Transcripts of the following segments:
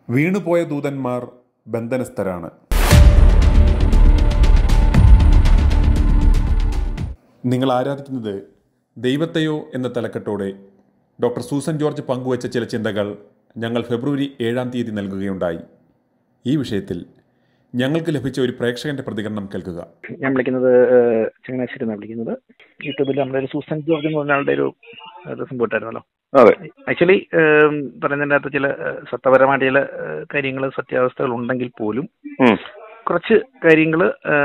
വീണുപോയ ദൂതന്മാർ ബന്ധനസ്ഥരാണ് നിങ്ങൾ ആരാധിക്കുന്നത് ദൈവത്തെയോ എന്ന തലക്കെട്ടോടെ ഡോക്ടർ സൂസൻ ജോർജ് പങ്കുവച്ച ചില ചിന്തകൾ ഞങ്ങൾ ഫെബ്രുവരി ഏഴാം തീയതി നൽകുകയുണ്ടായി ഈ വിഷയത്തിൽ ഞങ്ങൾക്ക് ലഭിച്ച ഒരു പ്രേക്ഷകന്റെ പ്രതികരണം കേൾക്കുക ഞാൻ വിളിക്കുന്നത് ഏഹ്, ചങ്ങനാശ്ശേരി നിന്നാണ് വിളിക്കുന്നത് യൂട്യൂബിൽ നമ്മുടെ ഒരു സൂസൻ ജോർജ് എന്ന് പറഞ്ഞ ആളുടെ ഒരു ഒരു സംഭവം ഇട്ടായിരുന്നല്ലോ അതെ ആക്ച്വലി പറയുന്നതിൻ്റെ അകത്ത് ചില ഏഹ്, സത്യപരമായിട്ട് ചില കാര്യങ്ങൾ സത്യാവസ്ഥകൾ ഉണ്ടെങ്കിൽ പോലും ഉം. കുറച്ച് കാര്യങ്ങൾ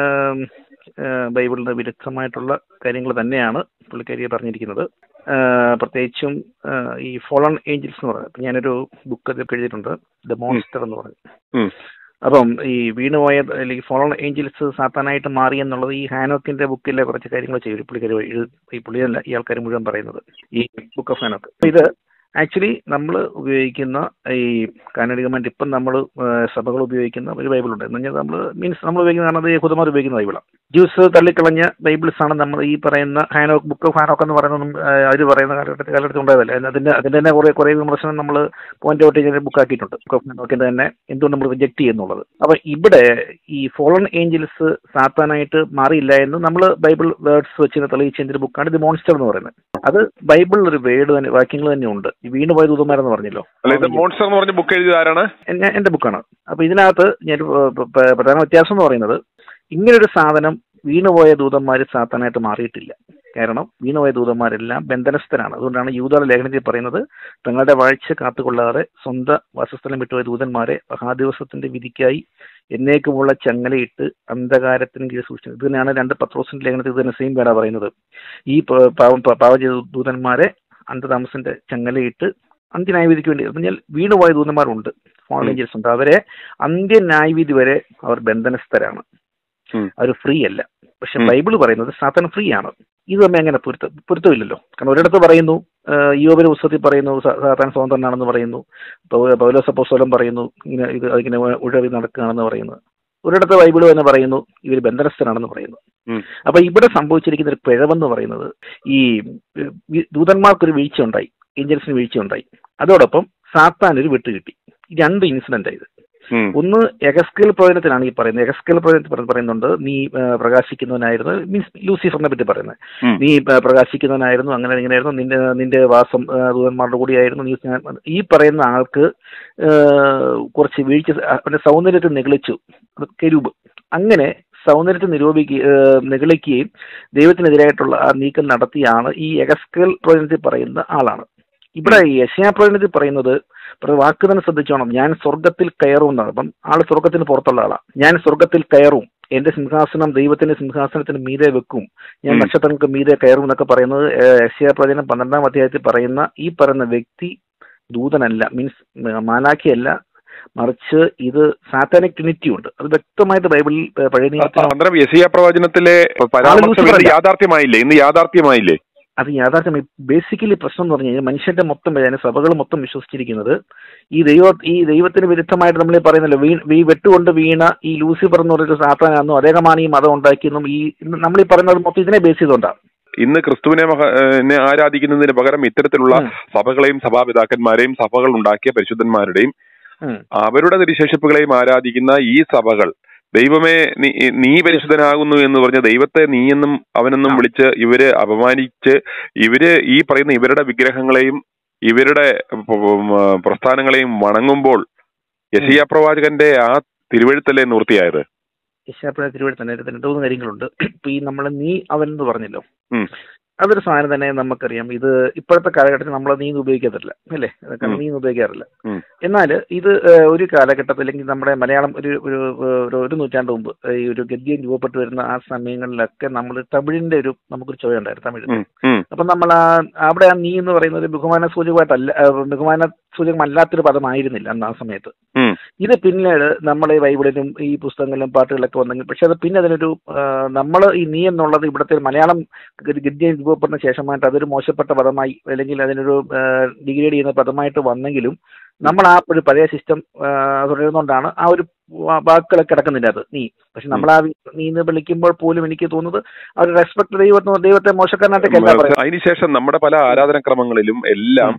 ബൈബിളിന് വിരുദ്ധമായിട്ടുള്ള കാര്യങ്ങൾ തന്നെയാണ് പുള്ളിക്കാരി പറഞ്ഞിരിക്കുന്നത് ഏഹ്, പ്രത്യേകിച്ചും ഏഹ്, ഈ ഫോളൺ ഏഞ്ചൽസ് എന്ന് പറയുന്നത് ഇപ്പം ഞാനൊരു ബുക്ക് എഴുതിയിട്ടുണ്ട് ദ മോൺസ്റ്റർ എന്ന് പറഞ്ഞു ഉം. അപ്പം ഈ വീണുപോയ അല്ലെങ്കിൽ ഫോളൺ ഏഞ്ചൽസ് സാത്താനായിട്ട് മാറി എന്നുള്ളത് ഈ ഹാനോക്കിന്റെ ബുക്കിലെ കുറച്ച് കാര്യങ്ങൾ ചെയ്യും പുള്ളിക്കാരി എഴു- ഈ പുള്ളിയല്ല ഈ ആൾക്കാർ മുഴുവൻ പറയുന്നത് ഈ ബുക്ക് ഓഫ് ഹാനോക്ക് അപ്പൊ ഇത് ആക്ച്വലി നമ്മൾ ഉപയോഗിക്കുന്ന ഈ കാനഡികമായിട്ട് ഇപ്പം നമ്മൾ സഭകൾ ഉപയോഗിക്കുന്ന ഒരു ബൈബിൾ ഉണ്ട് എന്ന് പറഞ്ഞാൽ നമ്മൾ മീൻസ് നമ്മൾ ഉപയോഗിക്കുന്ന കാരണം അത് യഹൂദന്മാർ ഉപയോഗിക്കുന്ന ബൈബിളാണ് ജ്യൂസ് തള്ളിക്കളഞ്ഞ ബൈബിൾസ് ആണ് നമ്മൾ ഈ പറയുന്ന ഹാനോക്ക് ബുക്ക് ഓഫ് ഹാനോക്ക് എന്ന് പറയുന്നതും അവർ പറയുന്ന കാലഘട്ടത്തിൽ കാലഘട്ടത്തിൽ ഉണ്ടായതല്ലേ അതിന്റെ അതിന്റെ തന്നെ കുറെ കുറെ വിമർശനം നമ്മൾ പോയിന്റ് ഔട്ട് ചെയ്ത് ബുക്ക് ആക്കിയിട്ടുണ്ട് ബുക്ക് ഓഫ് ഹാനോക്കിന്റെ തന്നെ എന്തുകൊണ്ട് നമ്മൾ റിജക്ട് ചെയ്യുന്നുള്ളത് അപ്പൊ ഇവിടെ ഈ ഫോളൺ ഏഞ്ചൽസ് സാത്താനായിട്ട് മാറിയില്ല എന്ന് നമ്മൾ ബൈബിൾ വേർഡ്സ് വെച്ച് തെളിയിച്ചതിന്റെ ഒരു ബുക്കാണ് ഇത് മോൺസ്റ്റർ എന്ന് പറയുന്നത് അത് ബൈബിളിൽ ഒരു വേർഡ് തന്നെ വാക്യങ്ങൾ തന്നെ ഉണ്ട് ഈ വീണുപോയ ദൂതന്മാരെന്ന് പറഞ്ഞല്ലോ അല്ല ഇത് മോൺസ്റ്റർ എന്ന് പറഞ്ഞ ബുക്ക് എഴുതിയത് ആരാണ് ഞാൻ എന്റെ ബുക്കാണ് അപ്പൊ ഇതിനകത്ത് ഞാൻ പ്രധാന വ്യത്യാസം എന്ന് പറയുന്നത് ഇങ്ങനൊരു സാധനം വീണുപോയ ദൂതന്മാർ സാത്താനായിട്ട് മാറിയിട്ടില്ല കാരണം വീണുപോയ ദൂതന്മാരെല്ലാം ബന്ധനസ്ഥരാണ് അതുകൊണ്ടാണ് യൂതാല ലേഖനത്തിൽ പറയുന്നത് തങ്ങളുടെ വാഴ്ച കാത്തുകൊള്ളാതെ സ്വന്തം വാസസ്ഥലം വിട്ടുപോയ ദൂതന്മാരെ മഹാദിവസത്തിന്റെ വിധിക്കായി എന്നേക്കുമുള്ള ചങ്ങലയിട്ട് അന്ധകാരത്തിന് കീഴിൽ സൂക്ഷിച്ചത് ഇത് തന്നെയാണ് രണ്ട് പത്രോസിന്റെ ലേഖനത്തിൽ ഇത് തന്നെ സെയിം വേടാ പറയുന്നത് ഈ പ- പാവം പ- പാവ ചെയ്ത ദൂതന്മാരെ അന്ധതാമസന്റെ ചങ്ങലയിട്ട് അന്ത്യന്യായവിധിക്ക് വേണ്ടി എന്ന് പറഞ്ഞാൽ വീണുപോയ ദൂതന്മാരുണ്ട് ഫോൺ ഏഞ്ചൽസ് ഉണ്ട് അവരെ അന്ത്യന്യായവിധി വരെ അവർ ബന്ധനസ്ഥരാണ് ഉം. അവർ ഫ്രീ അല്ല പക്ഷെ ഉം. ബൈബിൾ പറയുന്നത് സാത്താൻ ഫ്രീ ആണ് ഇത് തമ്മിൽ അങ്ങനെ പൊരുത്ത പൊരുത്തമില്ലല്ലോ കാരണം ഒരിടത്ത് പറയുന്നു യോബിന്റെ പുസ്തകത്തിൽ പറയുന്നു സാ- സാത്താൻ സ്വതന്ത്രനാണെന്ന് പറയുന്നു പൗ- പൗലോസ് അപ്പോസ്തലൻ പറയുന്നു ഇങ്ങനെ ഇത് അതിങ്ങനെ ഉഴവി നടക്കുകയാണെന്ന് പറയുന്നു ഒരിടത്ത് ബൈബിൾ തന്നെ പറയുന്നു ഇവർ ബന്ധനസ്ഥനാണെന്ന് പറയുന്നു ഉം. അപ്പൊ ഇവിടെ സംഭവിച്ചിരിക്കുന്ന ഒരു പിഴവെന്ന് പറയുന്നത് ഈ ഏഹ്, വി- ദൂതന്മാർക്കൊരു വീഴ്ച ഉണ്ടായി ഏഞ്ചൽസിന് വീഴ്ച ഉണ്ടായി അതോടൊപ്പം സാത്താൻ ഒരു വിട്ട് കിട്ടി ഈ രണ്ട് ഇൻസിഡന്റ് ആയത് ഉം. ഒന്ന് എഗസ്കേൽ പ്രവചനത്തിലാണ് ഈ പറയുന്നത് എഗസ്കേൽ പ്രവചനത്തിൽ പറ- പറയുന്നുണ്ട് നീ ആ, പ്രകാശിക്കുന്നവനായിരുന്നു മീൻസ് ലൂസിഫറിനെ പറ്റി പറയുന്നത് ഉം. നീ ആ, പ്രകാശിക്കുന്നവനായിരുന്നു അങ്ങനെ ഇങ്ങനെയായിരുന്നു നിന്റെ നിന്റെ വാസം ആ, ദൂതന്മാരുടെ കൂടിയായിരുന്നു നീ സ്നേഹ- ഈ പറയുന്ന ആൾക്ക് ആ, കുറച്ച് വീഴ്ച അവന്റെ സൗന്ദര്യത്തെ നിഗളിച്ചു അത് കെരൂബ് അങ്ങനെ സൗന്ദര്യത്തെ നിരൂപിക്കുക നിഗളിക്കുകയും ദൈവത്തിനെതിരായിട്ടുള്ള ആ നീക്കം നടത്തിയാണ് ഈ എഗസ്കേൽ പ്രവചനത്തിൽ പറയുന്ന ആളാണ് ഇവിടെ യശയാ പ്രവചനത്തിൽ പറയുന്നത് പ്ര- വാക്ക് തന്നെ ശ്രദ്ധിച്ചോണം ഞാൻ സ്വർഗത്തിൽ കയറും എന്നാണ് അപ്പം ആള് സ്വർഗത്തിന് പുറത്തുള്ള ആളാണ് ഞാൻ സ്വർഗത്തിൽ കയറും എന്റെ സിംഹാസനം ദൈവത്തിന്റെ സിംഹാസനത്തിന് മീതെ വെക്കും ഞാൻ ഉം. നക്ഷത്രങ്ങൾക്ക് മീതെ കയറും എന്നൊക്കെ പറയുന്നത് യശയാ പ്രവചനം പന്ത്രണ്ടാം അധ്യായത്തിൽ പറയുന്ന ഈ പറയുന്ന വ്യക്തി ദൂതനല്ല മീൻസ് മാലാഖിയല്ല മറിച്ച് ഇത് സാത്താനിക് ട്രിനിറ്റി ഉണ്ട് അത് വ്യക്തമായിട്ട് ബൈബിളിൽ ഏഹ്, പഴയ നിയമത്തിൽ അന്നേരം യസിയ പ്രവചനത്തിലെ പരാമർശം ലൂസിഫർ ഇന്ന് അല്ല. യാഥാർത്ഥ്യമായില്ലേ ഇന്ന് യാഥാർത്ഥ്യമായില്ലേ അത് യാഥാർത്ഥ്യം ബേസിക്കലി പ്രശ്നം എന്ന് പറഞ്ഞു കഴിഞ്ഞാൽ മനുഷ്യന്റെ മൊത്തം അതിന് സഭകൾ മൊത്തം വിശ്വസിച്ചിരിക്കുന്നത് ഈ ദൈവ ഈ ദൈവത്തിന് വിരുദ്ധമായിട്ട് നമ്മൾ ഈ പറയുന്നല്ലോ വീ ഈ വെട്ടുകൊണ്ട് വീണ ഈ ലൂസിഫർ എന്ന് പറഞ്ഞൊരു സാത്താനാണെന്നും അദ്ദേഹമാണ് ഈ മതം ഉണ്ടാക്കിയെന്നും ഈ ഇന്ന് നമ്മൾ ഈ പറയുന്നത് മൊത്തം ഇതിനെ ബേസ് ചെയ്തുകൊണ്ടാണ് ഇന്ന് ക്രിസ്തുവിനെ മഹ- ഏഹ് ആരാധിക്കുന്നതിന് പകരം ഇത്തരത്തിലുള്ള ഉം. സഭകളെയും സഭാപിതാക്കന്മാരെയും സഭകൾ ഉണ്ടാക്കിയ പരിശുദ്ധന്മാരുടെയും ഉം. അവരുടെ തിരുശേഷിപ്പുകളെയും ആരാധിക്കുന്ന ഈ സഭകൾ ദൈവമേ നീ നീ പരിശുദ്ധനാകുന്നു എന്ന് പറഞ്ഞ ദൈവത്തെ നീയെന്നും അവനെന്നും ആ. വിളിച്ച് ഇവര് അപമാനിച്ച് ഇവര് ഈ പറയുന്ന ഇവരുടെ വിഗ്രഹങ്ങളെയും ഇവരുടെ ഉം, പ്രസ്ഥാനങ്ങളെയും വണങ്ങുമ്പോൾ യശിയ പ്രവാചകന്റെ ആ തിരുവഴുത്തല്ലേ നിവൃത്തിയായത് യശാപ്പുഴ തിരുവഴുത്ത് തന്നെ രണ്ട് മൂന്ന് കാര്യങ്ങളുണ്ട് ഇപ്പൊ ഈ നമ്മൾ നീ അവൻ എന്ന് പറഞ്ഞല്ലോ ഉം. അതൊരു സാധനം തന്നെ നമുക്കറിയാം ഇത് ഇപ്പോഴത്തെ കാലഘട്ടത്തിൽ നമ്മൾ നീ എന്ന് ഉപയോഗിക്കാറില്ല അല്ലേ അതൊക്കെ ഉം. നീ എന്ന് ഉപയോഗിക്കാറില്ല ഉം. എന്നാൽ ഇത് ഏഹ്, ഒരു കാലഘട്ടത്തിൽ അല്ലെങ്കിൽ നമ്മുടെ മലയാളം ഒരു ഒരു ഒരു ഒരു നൂറ്റാണ്ട് മുമ്പ് ഈ ഒരു ഗദ്യം രൂപപ്പെട്ടു വരുന്ന ആ സമയങ്ങളിലൊക്കെ നമ്മൾ തമിഴിന്റെ ഒരു നമുക്കൊരു ചുവ ഉണ്ടായിരുന്നു തമിഴ് ഉം, ഉം, അപ്പൊ നമ്മൾ ആ അവിടെ ആ നീ എന്ന് പറയുന്നത് ബഹുമാന സൂചകമായിട്ടല്ല ആ, ബഹുമാന സൂചകമല്ലാത്തൊരു പദമായിരുന്നില്ല അന്ന് ആ സമയത്ത് ഉം, ഇത് പിന്നീട് നമ്മൾ ഈ ബൈബിളിലും ഈ പുസ്തകങ്ങളിലും പാട്ടുകളിലൊക്കെ വന്നെങ്കിൽ പക്ഷെ അത് പിന്നെ അതിനൊരു നമ്മൾ ഈ നീ എന്നുള്ളത് ഇവിടുത്തെ മലയാളം ഗദ്യം രൂപപ്പെടുന്ന ശേഷമായിട്ട് അതൊരു മോശപ്പെട്ട പദമായി അല്ലെങ്കിൽ അതിനൊരു ഡിഗ്രേഡ് ചെയ്യുന്ന പദമായിട്ട് വന്നെങ്കിലും നമ്മൾ ആ ഒരു പഴയ സിസ്റ്റം തുടരുന്നതുകൊണ്ടാണ് ആ ഒരു വാ- വാക്കുകളൊക്കെ കിടക്കുന്നില്ല അത് നീ പക്ഷെ നമ്മൾ ആ വി- നീ എന്ന് വിളിക്കുമ്പോൾ പോലും എനിക്ക് തോന്നുന്നത് ആ ഒരു റെസ്പെക്ട് ദൈവത്തെ ദൈവത്തെ മോശക്കാരനായിട്ടൊക്കെ അല്ല പറയുന്നത് അതിനുശേഷം നമ്മുടെ പല ആരാധനക്രമങ്ങളിലും എല്ലാം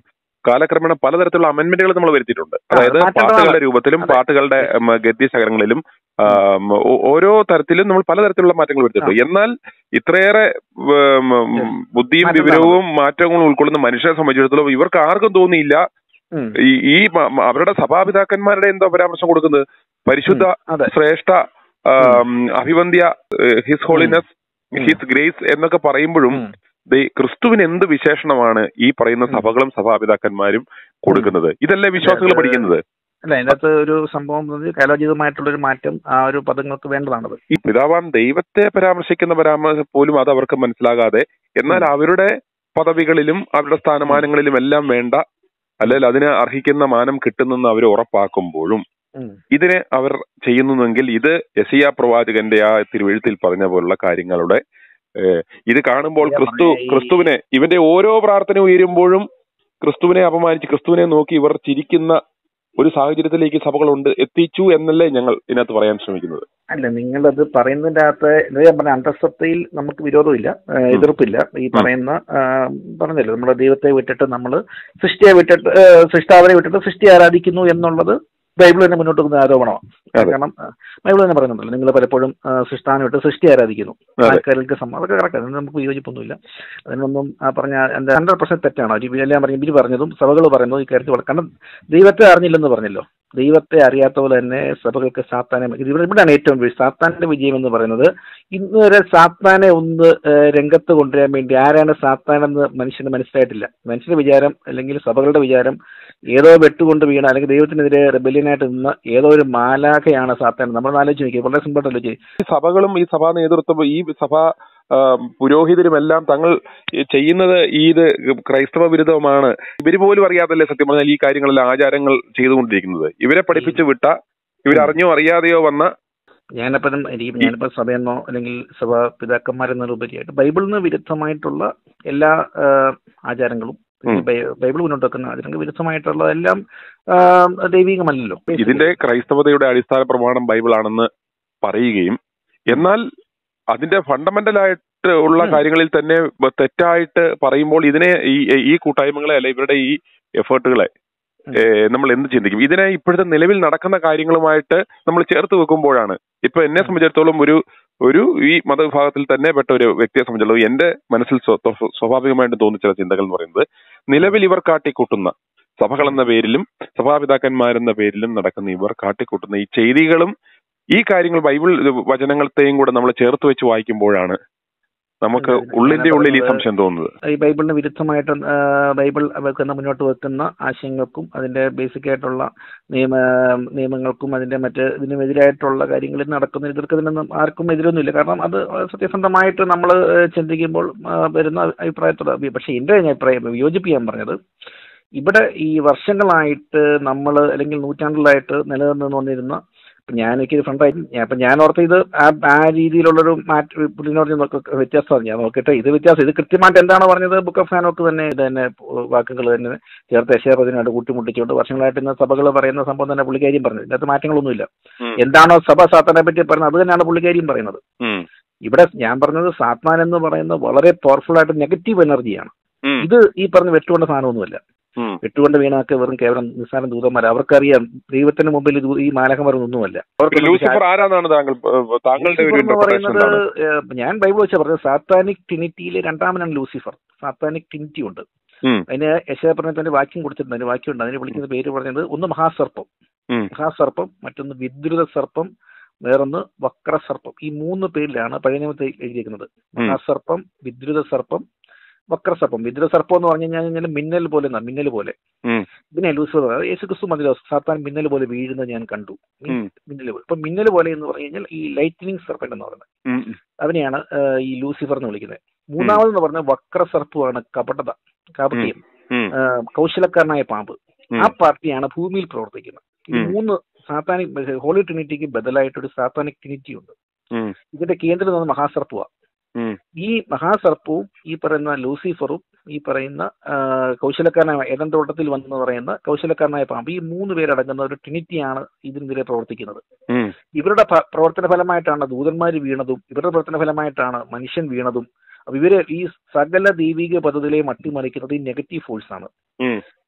കാലക്രമേണ പലതരത്തിലുള്ള അമെന്റ്മെന്റുകൾ നമ്മൾ വരുത്തിയിട്ടുണ്ട് അതായത് മാറ്റേണ്ടതാണ്. പാട്ടുകളുടെ രൂപത്തിലും അതെ. പാട്ടുകളുടെ ഉം, ഗദ്യശകലങ്ങളിലും ആ, ഉം, ഓ- ഓരോ തരത്തിലും നമ്മൾ പലതരത്തിലുള്ള മാറ്റങ്ങൾ വരുത്തിയിട്ടുണ്ട് എന്നാൽ ഇത്രയേറെ ഉം, ഉം, ഉം. ബുദ്ധിയും മാറ്റം വിവരവും മാറ്റങ്ങളും ഉൾക്കൊള്ളുന്ന മനുഷ്യരെ സംബന്ധിച്ചിടത്തോളം ഇവർക്ക് ആർക്കും തോന്നിയില്ല ഉം. ഈ ഈ മ- മ- അവരുടെ സഭാപിതാക്കന്മാരുടെ എന്തോ പരാമർശം കൊടുക്കുന്നത് പരിശുദ്ധ അതെ ശ്രേഷ്ഠ ആം, അഭിവന്ദ്യ ഹിസ് ഹോളിനെസ് ഉം. ഹിസ് ഗ്രേസ് എന്നൊക്കെ പറയുമ്പോഴും ഉം. ദേ ക്രിസ്തുവിന് എന്ത് വിശേഷണമാണ് ഈ പറയുന്ന സഭകളും സഭാപിതാക്കന്മാരും കൊടുക്കുന്നത് ഇതല്ലേ വിശ്വാസികൾ അതെ. പഠിക്കുന്നത് അല്ല അതിനകത്ത് ഒരു സംഭവം എന്ന് പറഞ്ഞാൽ കാലോചിതമായിട്ടുള്ള ഒരു മാറ്റം ആ ഒരു പദങ്ങൾക്ക് വേണ്ടതാണത് ഈ പിതാവാൻ ദൈവത്തെ പരാമർശിക്കുന്ന പരാമർശം പോലും അത് അവർക്ക് മനസ്സിലാകാതെ എന്നാൽ അവരുടെ പദവികളിലും അവരുടെ സ്ഥാനമാനങ്ങളിലും എല്ലാം വേണ്ട അല്ലെങ്കിൽ അതിന് അർഹിക്കുന്ന മാനം കിട്ടുന്നെന്ന് അവർ ഉറപ്പാക്കുമ്പോഴും ഉം. ഇതിനെ അവർ ചെയ്യുന്നുവെങ്കിൽ ഇത് യസിയ പ്രവാചകന്റെ ആ തിരുവഴുത്തിൽ പറഞ്ഞ പോലുള്ള കാര്യങ്ങളുടെ ഏഹ്, ഇത് കാണുമ്പോൾ ഞാൻ ക്രിസ്തു പറഞ്ഞ ഈ- ക്രിസ്തുവിനെ ഇവന്റെ ഓരോ പ്രാർത്ഥന ഉയരുമ്പോഴും ക്രിസ്തുവിനെ അപമാനിച്ച് ക്രിസ്തുവിനെ നോക്കി ഇവർ ചിരിക്കുന്ന ഒരു സാഹചര്യത്തിലേക്ക് സഭകളുണ്ട് എത്തിച്ചു എന്നല്ലേ ഞങ്ങൾ ഇതിനകത്ത് പറയാൻ ശ്രമിക്കുന്നത് അല്ല നിങ്ങളത് പറയുന്നതിന്റെ അകത്ത് എന്താ ഞാൻ പറഞ്ഞ അന്തസ്സത്തയിൽ നമുക്ക് വിരോധമില്ല ആ, എതിർപ്പില്ല ഈ പറയുന്ന ആ, പറഞ്ഞല്ലോ നമ്മുടെ ദൈവത്തെ വിട്ടിട്ട് നമ്മൾ സൃഷ്ടിയെ വിട്ടിട്ട് ആ, സൃഷ്ടാവിനെ വിട്ടിട്ട് സൃഷ്ടി ആരാധിക്കുന്നു എന്നുള്ളത് ബൈബിൾ തന്നെ മുന്നോട്ട് വെക്കുന്ന ആരോപണമാണ് അതെ. കാരണം ആ, ബൈബിൾ തന്നെ പറയുന്നുണ്ടല്ലോ നിങ്ങൾ പലപ്പോഴും ആ, സൃഷ്ടാവിനെ വിട്ട് സൃഷ്ടി ആരാധിക്കുന്നു അതെ. ആൾക്കാർക്ക് സമ്മ അതൊക്കെ കറക്റ്റ് അതിന് നമുക്ക് വിയോജിപ്പൊന്നുമില്ല അതിനൊന്നും ആ പറഞ്ഞ എന്താ ഹൺഡ്രഡ് പെർസെന്റ് തെറ്റാണ് അവർ എല്ലാം പറഞ്ഞു ഇവര് പറഞ്ഞതും സഭകൾ പറയുന്നതും ഈ കാര്യത്തിൽ വളരെ- കാരണം ദൈവത്തെ അറിഞ്ഞില്ലെന്ന് പറഞ്ഞല്ലോ ദൈവത്തെ അറിയാത്ത പോലെ തന്നെ സഭകൾക്ക് സാത്താനെ ഇത് ഇവിടെ ഇവിടെയാണ് ഏറ്റവും വലിയ സാത്താന്റെ വിജയം എന്ന് പറയുന്നത് ഇന്ന് വരെ സാത്താനെ ഒന്ന് ഏഹ്, രംഗത്ത് കൊണ്ടുവരാൻ വേണ്ടി ആരാണ് സാത്താനെന്ന് മനുഷ്യന് മനസ്സിലായിട്ടില്ല മനുഷ്യന്റെ വിചാരം അല്ലെങ്കിൽ സഭകളുടെ വിചാരം ഏതോ വെട്ടുകൊണ്ട് വീണ അല്ലെങ്കിൽ ദൈവത്തിനെതിരെ റെബല്യനായിട്ട് നിന്ന ഏതോ ഒരു മാലാഖയാണ് സാത്താൻ നമ്മൾ ആലോചിച്ച് നോക്കിയത് വളരെ സിമ്പിൾ ആയിട്ട് ആലോചിച്ച് ഈ സഭകളും ഈ സഭാ നേതൃത്വം ഈ സഭാ ആ, പുരോഹിതരുമെല്ലാം തങ്ങൾ ഈ ചെയ്യുന്നത് ഈ ഇത് ക്രൈസ്തവ വിരുദ്ധമാണ് ഇവര് പോലും അറിയാതല്ലേ സത്യം പറഞ്ഞാൽ ഈ കാര്യങ്ങളെല്ലാം ആചാരങ്ങൾ ചെയ്തുകൊണ്ടിരിക്കുന്നത് ഇവരെ പഠിപ്പിച്ചു വിട്ട ഇവരറിഞ്ഞോ അറിയാതെയോ വന്ന ഞാനിപ്പം എനിക്ക് ഞാനിപ്പോൾ സഭയെന്നോ അല്ലെങ്കിൽ സഭാ പിതാക്കന്മാരെന്നോ ഉപരിയായിട്ട് ബൈബിളിന് വിരുദ്ധമായിട്ടുള്ള എല്ലാ ആ, ആചാരങ്ങളും ഉം. ബൈ- ബൈബിൾ മുന്നോട്ട് വെക്കുന്ന ആചാരങ്ങൾ വിരുദ്ധമായിട്ടുള്ള എല്ലാം ആ, ദൈവികമല്ലല്ലോ ഇതിന്റെ ക്രൈസ്തവതയുടെ അടിസ്ഥാന പ്രമാണം ബൈബിൾ ആണെന്ന് പറയുകയും എന്നാൽ അതിന്റെ ഫണ്ടമെന്റൽ ആയിട്ട് ഉള്ള ഉം. കാര്യങ്ങളിൽ തന്നെ തെറ്റായിട്ട് പറയുമ്പോൾ ഇതിനെ ഈ ഈ കൂട്ടായ്മകളെ അല്ലെ ഇവരുടെ ഈ എഫേർട്ടുകളെ ഉം. ഏഹ്, നമ്മൾ എന്ത് ചിന്തിക്കും ഇതിനെ ഇപ്പോഴത്തെ നിലവിൽ നടക്കുന്ന കാര്യങ്ങളുമായിട്ട് നമ്മൾ ചേർത്ത് വെക്കുമ്പോഴാണ് ഇപ്പൊ എന്നെ സംബന്ധിച്ചിടത്തോളം ഒരു ഒരു ഈ മതവിഭാഗത്തിൽ തന്നെ പെട്ട ഒരു വ്യക്തിയെ സംബന്ധിച്ചിടത്തോളം എന്റെ മനസ്സിൽ സ്വ- സ്വ- സ്വാഭാവികമായിട്ട് തോന്നിയ ചില ചിന്തകൾ എന്ന് പറയുന്നത് നിലവിൽ ഇവർ കാട്ടിക്കൂട്ടുന്ന സഭകൾ എന്ന പേരിലും സഭാപിതാക്കന്മാരെന്ന പേരിലും നടക്കുന്ന ഇവർ കാട്ടിക്കൂട്ടുന്ന ഈ ചെയ്തികളും ഈ കാര്യങ്ങൾ ബൈബിൾ വചനങ്ങളത്തെയും കൂടെ നമ്മൾ ചേർത്ത് വെച്ച് വായിക്കുമ്പോഴാണ് നമുക്ക് ഉള്ളിന്റെ ഉള്ളിൽ ഈ സംശയം തോന്നുന്നത് ഈ ബൈബിളിന് വിരുദ്ധമായിട്ട് ആ, ബൈബിൾ വെക്കുന്ന മുന്നോട്ട് വെക്കുന്ന ആശയങ്ങൾക്കും അതിന്റെ ബേസിക് ആയിട്ടുള്ള നിയമ നിയമങ്ങൾക്കും അതിന്റെ മറ്റ് ഇതിനുമെതിരായിട്ടുള്ള കാര്യങ്ങളിൽ നടക്കുന്ന എതിർക്കുന്നതിനൊന്നും ആർക്കും എതിരൊന്നുമില്ല കാരണം അത് സത്യസന്ധമായിട്ട് നമ്മൾ ചിന്തിക്കുമ്പോൾ ആ, വരുന്ന അഭിപ്രായത്തോട് പക്ഷെ എന്റെ അഭിപ്രായം വിയോജിപ്പിക്കാൻ പറഞ്ഞത് ഇവിടെ ഈ വർഷങ്ങളായിട്ട് നമ്മൾ അല്ലെങ്കിൽ നൂറ്റാണ്ടുകളായിട്ട് നിലനിന്ന് വന്നിരുന്ന ഇപ്പൊ ഞാൻ എനിക്കൊരു ഫ്രണ്ടായി ഞാൻ ഇപ്പൊ ഞാൻ ഓർത്ത ഇത് ആ ആ രീതിയിലുള്ളൊരു മാറ്റ പുള്ളിനോട് ഞാൻ നോക്ക- വ്യത്യാസമാണ് ഞാൻ നോക്കട്ടെ ഇത് വ്യത്യാസം ഇത് കൃത്യമായിട്ട് എന്താണ് പറഞ്ഞത് ബുക്ക് ഓഫ് ഫാനോക്ക് തന്നെ ഇത് തന്നെ വാക്കുകൾ തന്നെ ചേർത്ത് യശയപ്പതിനായിട്ട് കൂട്ടിമുട്ടിച്ചുകൊണ്ട് വർഷങ്ങളായിട്ട് ഇന്ന് സഭകൾ പറയുന്ന സംഭവം തന്നെ പുള്ളിക്കാരിയും പറഞ്ഞത് ഇതിനകത്ത് മാറ്റങ്ങളൊന്നുമില്ല ഉം. എന്താണോ സഭ സാത്താനെ പറ്റി പറയുന്നത് അത് തന്നെയാണ് പുള്ളിക്കാരിയും പറയുന്നത് ഉം. ഇവിടെ ഞാൻ പറഞ്ഞത് സാത്താൻ എന്ന് പറയുന്നത് വളരെ പവർഫുൾ ആയിട്ട് നെഗറ്റീവ് എനർജിയാണ് ഉം. ഇത് ഈ പറഞ്ഞ വെട്ടുകൊണ്ട സാധനമൊന്നുമല്ല ഉം. വെട്ടുകൊണ്ട് വീണാക്ക് വെറും കേവലം നിസ്സാരം ദൂതന്മാർ അവർക്കറിയാം ദൈവത്തിന് മുമ്പിൽ ഇത് ഈ മാലകന്മാരൊന്നുമല്ല പിന്നെ ലൂസിഫർ ആരാന്നാണ് താങ്കൾ ഏഹ്, താങ്കളുടെ ഒരു ലൂസിഫർ എന്ന് ഇന്റർപ്രിട്ടേഷൻ പറയുന്നത് എന്താണ് ഏഹ്, ഞാൻ ബൈബിൾ വെച്ചാൽ പറഞ്ഞത് സാത്താനിക് ട്രിനിറ്റിയിലെ രണ്ടാമനാണ് ലൂസിഫർ സാത്താനിക് ട്രിനിറ്റി ഉണ്ട് ഉം. അതിന് യശയപ്രണയത്തിന്റെ വാക്യം കൊടുത്തിട്ടുണ്ട് അതിന് വാക്യമുണ്ട് അതിന് വിളിക്കുന്ന പേര് പറഞ്ഞത് ഒന്ന് മഹാസർപ്പം ഉം. മഹാസർപ്പം മറ്റൊന്ന് വിദ്രുത സർപ്പം വേറൊന്ന് വക്രസർപ്പം ഈ മൂന്ന് പേരിലാണ് പഴയ നിയമത്തിൽ എഴുതിയിരിക്കുന്നത് ഉം. മഹാസർപ്പം വിദ്രുത സർപ്പം വക്രസർപ്പം വിദ്രുത സർപ്പം എന്ന് പറഞ്ഞു കഴിഞ്ഞാൽ മിന്നൽ പോലെ എന്നാ മിന്നൽ പോലെ ഉം. ഇതിനെ ലൂസിഫർ അതായത് യേശു ക്രിസ്തു മതി സാത്താൻ മിന്നൽ പോലെ വീഴുന്നത് ഞാൻ കണ്ടു ഉം. മിന്നൽ പോലെ ഇപ്പൊ മിന്നൽ പോലെ എന്ന് പറഞ്ഞു കഴിഞ്ഞാൽ ഈ ലൈറ്റനിങ് സർപ്പന്റ് എന്ന് പറയുന്നത് ഉം. അതിനെയാണ് ആ, ഈ ലൂസിഫർ എന്ന് വിളിക്കുന്നത് മൂന്നാമതെന്ന് പറഞ്ഞാൽ വക്രസർപ്പമാണ് കപടത കാപട്യം ഉം. ആ, കൗശലക്കാരനായ പാമ്പ് ഉം. ആ പാർട്ടിയാണ് ഭൂമിയിൽ പ്രവർത്തിക്കുന്നത് ഈ ഉം. മൂന്ന് സാത്താനിക് ഹോളി ട്രിനിറ്റിക്ക് ബദലായിട്ടൊരു സാത്താനിക് ട്രിനിറ്റി ഉണ്ട് ഉം. ഇതിന്റെ കേന്ദ്രം എന്ന് പറഞ്ഞാൽ മഹാസർപ്പുവ ഉം. ഈ മഹാസർപ്പവും ഈ പറയുന്ന ലൂസിഫറും ഈ പറയുന്ന ആ, കൗശലക്കാരനായ ഏതൻ തോട്ടത്തിൽ വന്നെന്ന് പറയുന്ന കൗശലക്കാരനായ പാമ്പ് ഈ മൂന്ന് പേരടങ്ങുന്ന ഒരു ട്രിനിറ്റിയാണ് ഇതിനെതിരെ പ്രവർത്തിക്കുന്നത് ഉം. ഇവരുടെ ഭ- പ്രവർത്തന ഫലമായിട്ടാണ് ദൂതന്മാർ വീണതും ഇവരുടെ പ്രവർത്തന ഫലമായിട്ടാണ് മനുഷ്യൻ വീണതും അപ്പൊ ഇവര് ഈ സകല ദൈവിക പദ്ധതികളെയും അട്ടിമറിക്കുന്നത് ഈ നെഗറ്റീവ് ഫോഴ്സ് ആണ് ഉം.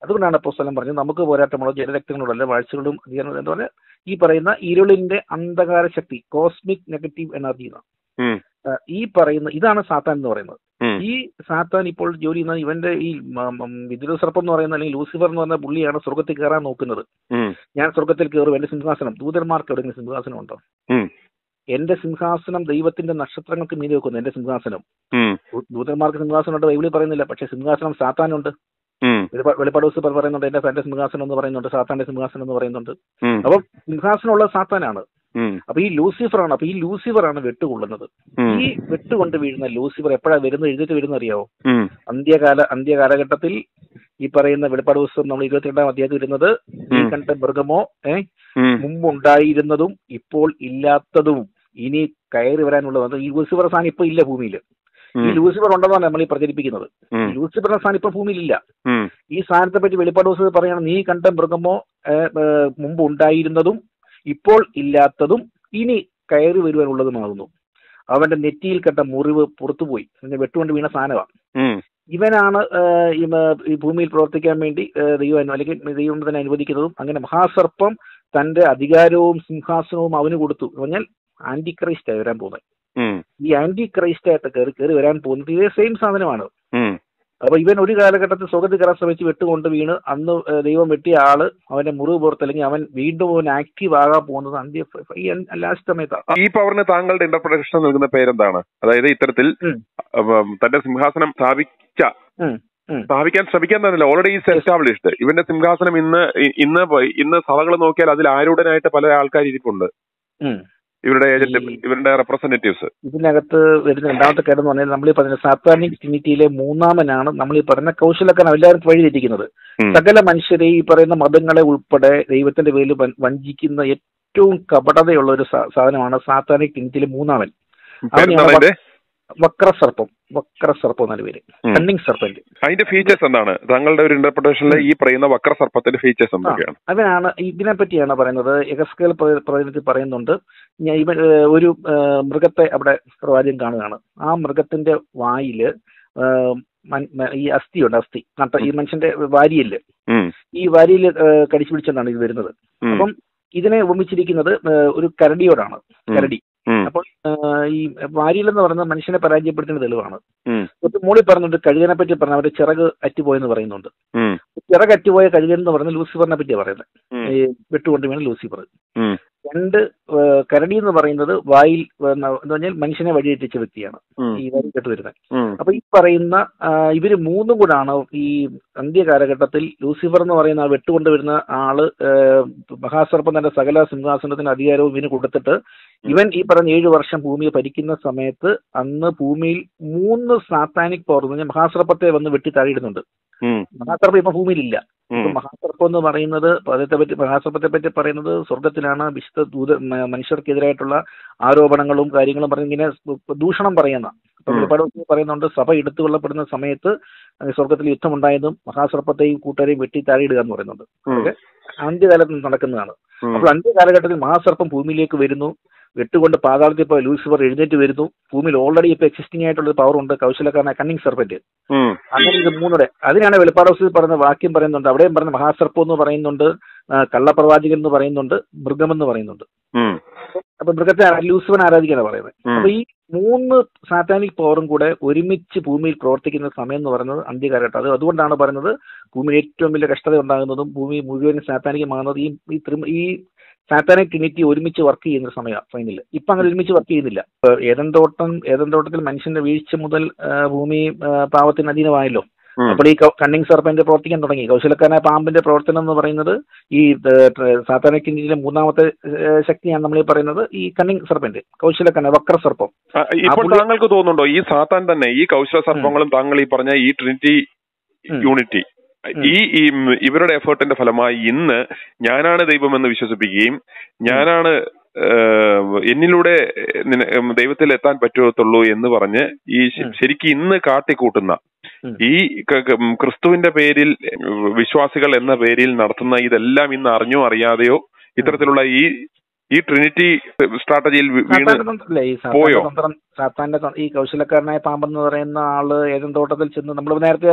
അതുകൊണ്ടാണ് അപ്പോൾ സ്ഥലം പറഞ്ഞത് നമുക്ക് പോരാട്ടമുള്ള ജലരക്തങ്ങളോടല്ല വാഴ്ചകളും അധികാരം എന്ന് പറഞ്ഞാൽ ഈ പറയുന്ന ഇരുളിന്റെ അന്ധകാര ശക്തി കോസ്മിക് നെഗറ്റീവ് എനർജി എന്നാണ് ഉം. ആ, ഈ പറയുന്ന ഇതാണ് സാത്താൻ എന്ന് പറയുന്നത് ഉം. ഈ സാത്താൻ ഇപ്പോൾ ജോലി ചെയ്യുന്ന ഇവന്റെ ഈ വിദ്യുത സർപ്പം എന്ന് പറയുന്ന അല്ലെങ്കിൽ ലൂസിഫർ എന്ന് പറഞ്ഞ പുള്ളിയാണ് സ്വർഗത്തിൽ കയറാൻ നോക്കുന്നത് ഉം. ഞാൻ സ്വർഗത്തിൽ കയറും എന്റെ സിംഹാസനം ദൂതന്മാർക്ക് എവിടെയെങ്കിലും സിംഹാസനം ഉണ്ടോ ഉം. എന്റെ സിംഹാസനം ദൈവത്തിന്റെ നക്ഷത്രങ്ങൾക്ക് മീതി വെക്കുന്നു എന്റെ സിംഹാസനം ഉം. ദൂ- ദൂതന്മാർക്ക് സിംഹാസനം ഉണ്ട് ബൈബിളിൽ പറയുന്നില്ല പക്ഷെ സിംഹാസനം സാത്താനുണ്ട് ഉം. വെളിപ്പാ- വെളിപ്പാട് ദിവസം പറയുന്നുണ്ട് എന്റെ എന്റെ സിംഹാസനം എന്ന് പറയുന്നുണ്ട് സാത്താന്റെ സിംഹാസനം എന്ന് പറയുന്നുണ്ട് ഉം. അപ്പം സിംഹാസനമുള്ള സാത്താനാണ് ഉം. അപ്പൊ ഈ ലൂസിഫർ ആണ് അപ്പൊ ഈ ലൂസിഫർ ആണ് വെട്ടുകൊള്ളുന്നത് ഉം. ഈ വെട്ടുകൊണ്ട് വീഴുന്ന ലൂസിഫർ എപ്പോഴാ വരുന്നത് എഴുതിട്ട് വരുന്ന അറിയാവോ ഉം. അന്ത്യകാല അന്ത്യകാലഘട്ടത്തിൽ ഈ പറയുന്ന വെളിപ്പാട് ദിവസം നമ്മൾ ഇരുപത്തിരണ്ടാം അധ്യായത്തിൽ വരുന്നത് ഈ ഉം. കണ്ട മൃഗമോ ഏ ഉം. മുമ്പുണ്ടായിരുന്നതും ഇപ്പോൾ ഇല്ലാത്തതും ഇനി കയറി വരാനുള്ളത് ഈ ലൂസിഫർ സ്ഥാനം ഇപ്പൊ ഇല്ല ഭൂമിയിൽ ഈ ഉം. ലൂസിഫർ ഉണ്ടെന്നാണ് നമ്മൾ ഈ പ്രചരിപ്പിക്കുന്നത് ഉം. ഈ ലൂസിഫറിന്റെ സ്ഥാനം ഇപ്പൊ ഭൂമിയിലില്ല ഉം. ഈ സ്ഥാനത്തെ പറ്റി വെളിപ്പാട് ദിവസം പറയണം നീ കണ്ട മൃഗമോ ഏ, ഏ, മുമ്പ് ഉണ്ടായിരുന്നതും ഇപ്പോൾ ഇല്ലാത്തതും ഇനി കയറി വരുവാനുള്ളതുമാകുന്നു അവന്റെ നെറ്റിയിൽ കണ്ട മുറിവ് പുറത്തുപോയി പിന്നെ വെട്ടുകൊണ്ട് വീണ സാധനമാണ് ഉം. ഇവനാണ് ആ, ഈ മ- ഈ ഭൂമിയിൽ പ്രവർത്തിക്കാൻ വേണ്ടി ആ, ദൈവം അനു- അല്ലെങ്കിൽ ദൈവം തന്നെ അനുവദിക്കുന്നതും അങ്ങനെ മഹാസർപ്പം തന്റെ അധികാരവും സിംഹാസനവും അവന് കൊടുത്തു എന്ന് പറഞ്ഞാൽ ആന്റി ക്രൈസ്റ്റ് ആയി വരാൻ പോകുന്നത് ഉം. ഈ ആന്റി ക്രൈസ്റ്റ് ആയിട്ട് കയറി കയറി വരാൻ പോകുന്നത് ഇതേ സെയിം സാധനമാണ് ഉം. അപ്പൊ ഇവൻ ഒരു കാലഘട്ടത്തിൽ സ്വർഗത്തിൽ കയറാൻ ശ്രമിച്ച് വെട്ടുകൊണ്ട് വീണ് അന്ന് ഏഹ്, ദൈവം വെട്ടിയ ആള് അവന്റെ മുറിവ് പുറത്ത് അല്ലെങ്കിൽ അവൻ വീണ്ടും അവൻ ആക്റ്റീവ് ആകാൻ പോകുന്നത് അന്ത്യ ഈ ലാസ്റ്റ് സമയത്താണ് ഈ പവറിന് താങ്കളുടെ ഇന്റർപ്രിട്ടേഷൻ നൽകുന്ന പേരെന്താണ് അതായത് ഇത്തരത്തിൽ ഉം. ഉം, തന്റെ സിംഹാസനം സ്ഥാപിച്ച ഉം, ഉം. സ്ഥാപിക്കാൻ ശ്രമിക്കാൻ തന്നില്ല ഓൾറെഡി ഈസ് എസ്റ്റാബ്ലിഷ്ഡ് ഇവന്റെ സിംഹാസനം ഇന്ന് ഇ- ഇന്ന് പ- ഇന്ന് സഭകൾ നോക്കിയാൽ അതിൽ ആരൂഢനായിട്ട് പല ആൾക്കാർ ഇരിപ്പുണ്ട് ഉം. ഇവരുടെ ഏജന്റ് ഈ- ഇവരുടെ റെപ്രസെന്റേറ്റീവ്സ് ഇതിനകത്ത് വരുന്ന രണ്ടാമത്തെ കാര്യം എന്ന് പറഞ്ഞാൽ നമ്മൾ ഈ പറഞ്ഞ സാത്താനിക് ട്രിനിറ്റിയിലെ മൂന്നാമനാണ് നമ്മൾ ഈ പറഞ്ഞ കൗശലക്കാരൻ എല്ലാവരും വഴിതെറ്റിക്കുന്നത് ഉം. സകല മനുഷ്യരെ ഈ പറയുന്ന മതങ്ങളെ ഉൾപ്പെടെ ദൈവത്തിന്റെ പേരിൽ വൻ- വഞ്ചിക്കുന്ന ഏറ്റവും കപടതയുള്ള ഒരു സാ- സാധനമാണ് സാത്താനിക് ട്രിനിറ്റിയിലെ മൂന്നാമൻ പേരെന്താണ് അതിന്റെ വക്രസർപ്പം വക്രസർപ്പം എന്നാണ് പേര് ഉം. കണ്ണിങ് സർപ്പന്റ് അതിന്റെ ഫീച്ചേഴ്സ് എന്താണ് താങ്കളുടെ ഒരു ഇന്റർപ്രിട്ടേഷനിലെ ഈ പറയുന്ന വക്രസർപ്പത്തിന്റെ ഫീച്ചേഴ്സ് എന്തൊക്കെയാണ് അവനാണ് ഇതിനെ പറ്റിയാണ് പറയുന്നത് എഗസ്കേൽ പ്രവചനത്തിൽ പറയുന്നുണ്ട് ഞാൻ ഇവൻ ഏഹ്, ഒരു ഏഹ്, മൃഗത്തെ അവിടെ പ്രവാചകൻ കാണുകയാണ് ആ മൃഗത്തിന്റെ വായില് ഏഹ്, മൻ- മ- ഈ അസ്ഥിയുണ്ട് അസ്ഥി നട്ട ഈ മനുഷ്യന്റെ വാരിയല് ഉം. ഈ വാരിയിൽ കടിച്ചു പിടിച്ചെന്നാണ് ഇത് വരുന്നത് ഉം. അപ്പം ഇതിനെ ഉപമിച്ചിരിക്കുന്നത് ഏഹ്, ഒരു കരടിയോടാണ് ഉം. കരടി ഉം. അപ്പോൾ ഏഹ്, ഈ വാരിയൽ എന്ന് പറയുന്നത് മനുഷ്യനെ പരാജയപ്പെടുത്തുന്ന തെളിവാണ് ഉം. തൊട്ട് മുകളിൽ പറഞ്ഞിട്ട് കഴുകനെ പറ്റി പറഞ്ഞ അവരുടെ ചിറക് അറ്റുപോയെന്ന് പറയുന്നുണ്ട് ഉം. ചിറക് അറ്റുപോയ കഴുകൻ എന്ന് പറയുന്നത് ലൂസിഫറിനെ പറ്റിയാണ് പറയുന്നത് ഉം. ഈ വെട്ടുകൊണ്ട് വീണ് ലൂസിഫർ ഉം. രണ്ട് ഏഹ്, കരടി എന്ന് പറയുന്നത് വായിൽ വന്ന- എന്ന് പറഞ്ഞാൽ മനുഷ്യനെ വഴിതെറ്റിച്ച വ്യക്തിയാണ് ഉം. ഈ വരി കെട്ട് വരുന്നത് ഉം. അപ്പൊ ഈ പറയുന്ന ആ, ഇവര് മൂന്നും കൂടാണ് ഈ അന്ത്യ കാലഘട്ടത്തിൽ ലൂസിഫർ എന്ന് പറയുന്ന ആ വെട്ടുകൊണ്ട് വരുന്ന ആള് ഏഹ്, മഹാസർപ്പം തന്റെ സകല സിംഹാസനത്തിന് അധികാരവും ഇവന് കൊടുത്തിട്ട് ഇവൻ ഈ പറഞ്ഞ ഏഴു വർഷം ഭൂമിയെ ഭരിക്കുന്ന സമയത്ത് അന്ന് ഭൂമിയിൽ മൂന്ന് സാത്താനിക് പവർ എന്ന് പറഞ്ഞാൽ മഹാസർപ്പത്തെ വന്ന് വെട്ടി താഴെയിടുന്നുണ്ട് ഉം. മഹാസർപ്പം ഇപ്പൊ ഭൂമിയിലില്ല ഇപ്പൊ ഉം. മഹാസർപ്പം എന്ന് പറയുന്നത് അതത്തെ പറ്റി മഹാസർപ്പത്തെ പറ്റി പറയുന്നത് സ്വർഗത്തിലാണ് വിശുദ്ധ ദൂത മ- മനുഷ്യർക്കെതിരായിട്ടുള്ള ആരോപണങ്ങളും കാര്യങ്ങളും പറഞ്ഞ് ഇങ്ങനെ ദൂഷണം പറയുന്ന ഇപ്പൊ ഉം. വെളിപ്പാട് ദിവസം പറയുന്നുണ്ട് സഭ എടുത്തു കൊള്ളപ്പെടുന്ന സമയത്ത് അഹ് സ്വർഗത്തിൽ യുദ്ധമുണ്ടായതും മഹാസർപ്പത്തെയും കൂട്ടരെയും വെട്ടി താഴെയിടുക എന്ന് പറയുന്നുണ്ട് ഉം. അതൊക്കെ അന്ത്യകാലത്ത് നടക്കുന്നതാണ് ഉം. അപ്പോൾ അന്ത്യകാലഘട്ടത്തിൽ മഹാസർപ്പം ഭൂമിയിലേക്ക് വരുന്നു വെട്ടുകൊണ്ട് പാതാളത്തിൽ ഇപ്പോൾ ലൂസിഫർ എഴുന്നേറ്റ് വരുന്നു ഭൂമിയിൽ ഓൾറെഡി ഇപ്പൊ എക്സിസ്റ്റിംഗ് ആയിട്ടുള്ള ഒരു പവർ ഉണ്ട് കൗശലക്കാരനായ കണ്ണിങ് സർപ്പന്റ് ഉം. അങ്ങനെ ഇത് മൂന്നൂടെ അതിനാണ് വെളിപ്പാട് ദിവസത്തിൽ പറയുന്ന വാക്യം പറയുന്നുണ്ട് അവിടെയും പറഞ്ഞ മഹാസർപ്പം എന്ന് പറയുന്നുണ്ട് ആ, കള്ളപ്രവാചകൻ എന്ന് പറയുന്നുണ്ട് മൃഗമെന്ന് പറയുന്നുണ്ട് ഉം. അപ്പൊ മൃഗത്തെ ആ- ലൂസിഫറിനെ ആരാധിക്കാനാണ് പറയുന്നത് ഉം. അപ്പൊ ഈ മൂന്ന് സാറ്റാനിക് പവറും കൂടെ ഒരുമിച്ച് ഭൂമിയിൽ പ്രവർത്തിക്കുന്ന സമയം എന്ന് പറയുന്നത് അന്ത്യകാലഘട്ടം അത് അതുകൊണ്ടാണ് പറയുന്നത് ഭൂമിയിൽ ഏറ്റവും വലിയ കഷ്ടത ഉണ്ടാകുന്നതും ഭൂമി മുഴുവൻ സാത്താനികമാകുന്നത് ഈ ഈ ത്രിമ- ഈ സാത്താനിക് ട്രിനിറ്റി ഒരുമിച്ച് വർക്ക് ചെയ്യുന്ന സമയമാണ് ഫൈനലിൽ ഇപ്പൊ അങ്ങനെ ഒരുമിച്ച് വർക്ക് ചെയ്യുന്നില്ല ഇപ്പൊ ഏതൻ തോട്ടം ഏതൻ തോട്ടത്തിൽ മനുഷ്യന്റെ വീഴ്ച മുതൽ ആ, ഭൂമി ആ, പാവത്തിന് അധീനമായല്ലോ ഉം. അപ്പോൾ ഈ കണ്ണിങ് സർപ്പന്റ് പ്രവർത്തിക്കാൻ തുടങ്ങി കൗശലക്കാരനായ പാമ്പിന്റെ പ്രവർത്തനം എന്ന് പറയുന്നത് ഈ സാത്താനിക് ട്രിനിറ്റിയിലെ മൂന്നാമത്തെ ആ, ശക്തിയാണ് നമ്മൾ ഈ പറയുന്നത് ഈ കണ്ണിങ് സർപ്പന്റ് കൗശലക്കാരൻ വക്രസർപ്പം ആ, ഇപ്പോൾ പുള്ളി- താങ്കൾക്ക് തോന്നുന്നുണ്ടോ ഈ സാത്താൻ തന്നെ ഈ കൗശല സർപ്പങ്ങളും താങ്കൾ ഈ പറഞ്ഞ ഈ ട്രിനിറ്റി ഉം. യൂണിറ്റി ഈ ഈ ഉം ഇവരുടെ എഫേർട്ടിന്റെ ഫലമായി ഇന്ന് ഞാനാണ് ദൈവമെന്ന് വിശ്വസിപ്പിക്കുകയും ഞാനാണ് ഏഹ്, എന്നിലൂടെ നിന- ഉം, ദൈവത്തിൽ എത്താൻ പറ്റുള്ളൂ എന്ന് പറഞ്ഞ് ഈ ശ- ഉം. ശരിക്കും ഇന്ന് കാട്ടിക്കൂട്ടുന്ന ഉം. ഈ ക- ക- ഉം, ക്രിസ്തുവിന്റെ പേരിൽ ഉം, വിശ്വാസികൾ എന്ന പേരിൽ നടത്തുന്ന ഇതെല്ലാം ഇന്ന് അറിഞ്ഞോ അറിയാതെയോ ഇത്തരത്തിലുള്ള ഈ ഈ ട്രിനിറ്റി സ്ട്രാറ്റജിയിൽ വീ- വീണ് സാത്താന്റെ തന്ത്രം അല്ലേ ഈ പോയോ? സാത്താന്റെ തന്ത്രം സാത്താന്റെ ത- ഈ കൗശലക്കാരനായ പാമ്പെന്ന് പറയുന്ന ആള് ഏതൻ തോട്ടത്തിൽ ചെന്ന് നമ്മൾ നേരത്തെ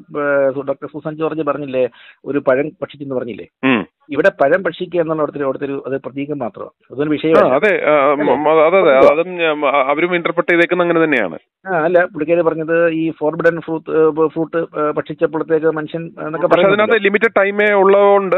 ഡോക്ടർ സുസൻ ജോർജ് പറഞ്ഞില്ലേ ഒരു പഴം ഭക്ഷിച്ചെന്ന് പറഞ്ഞില്ലേ ഉം. ഇവിടെ പഴം ഭക്ഷിക്കുക എന്നുള്ള അവിടുത്തെ അവിടുത്തെ ഒരു അത് പ്രതീകം മാത്രമാണ് അതൊരു ആ, വിഷയമല്ല അതെ ആ, മ- മ- അതെ അതെ അതും ഞാൻ- അവരും ഇന്റർപ്രറ്റ് ചെയ്തേക്കുന്ന അങ്ങനെ തന്നെയാണ് ആ, അല്ല പുള്ളിക്കാരി പറഞ്ഞത് ഈ ഫോർബിഡൻ ഫ്രൂട്ട് ഫ്രൂട്ട് ഭക്ഷിച്ചപ്പോഴത്തേക്ക് മനുഷ്യൻ എന്നൊക്കെ പക്ഷെ അതിനകത്ത് പറയുന്നത് ലിമിറ്റഡ് ടൈമേ ഉള്ളതുകൊണ്ട്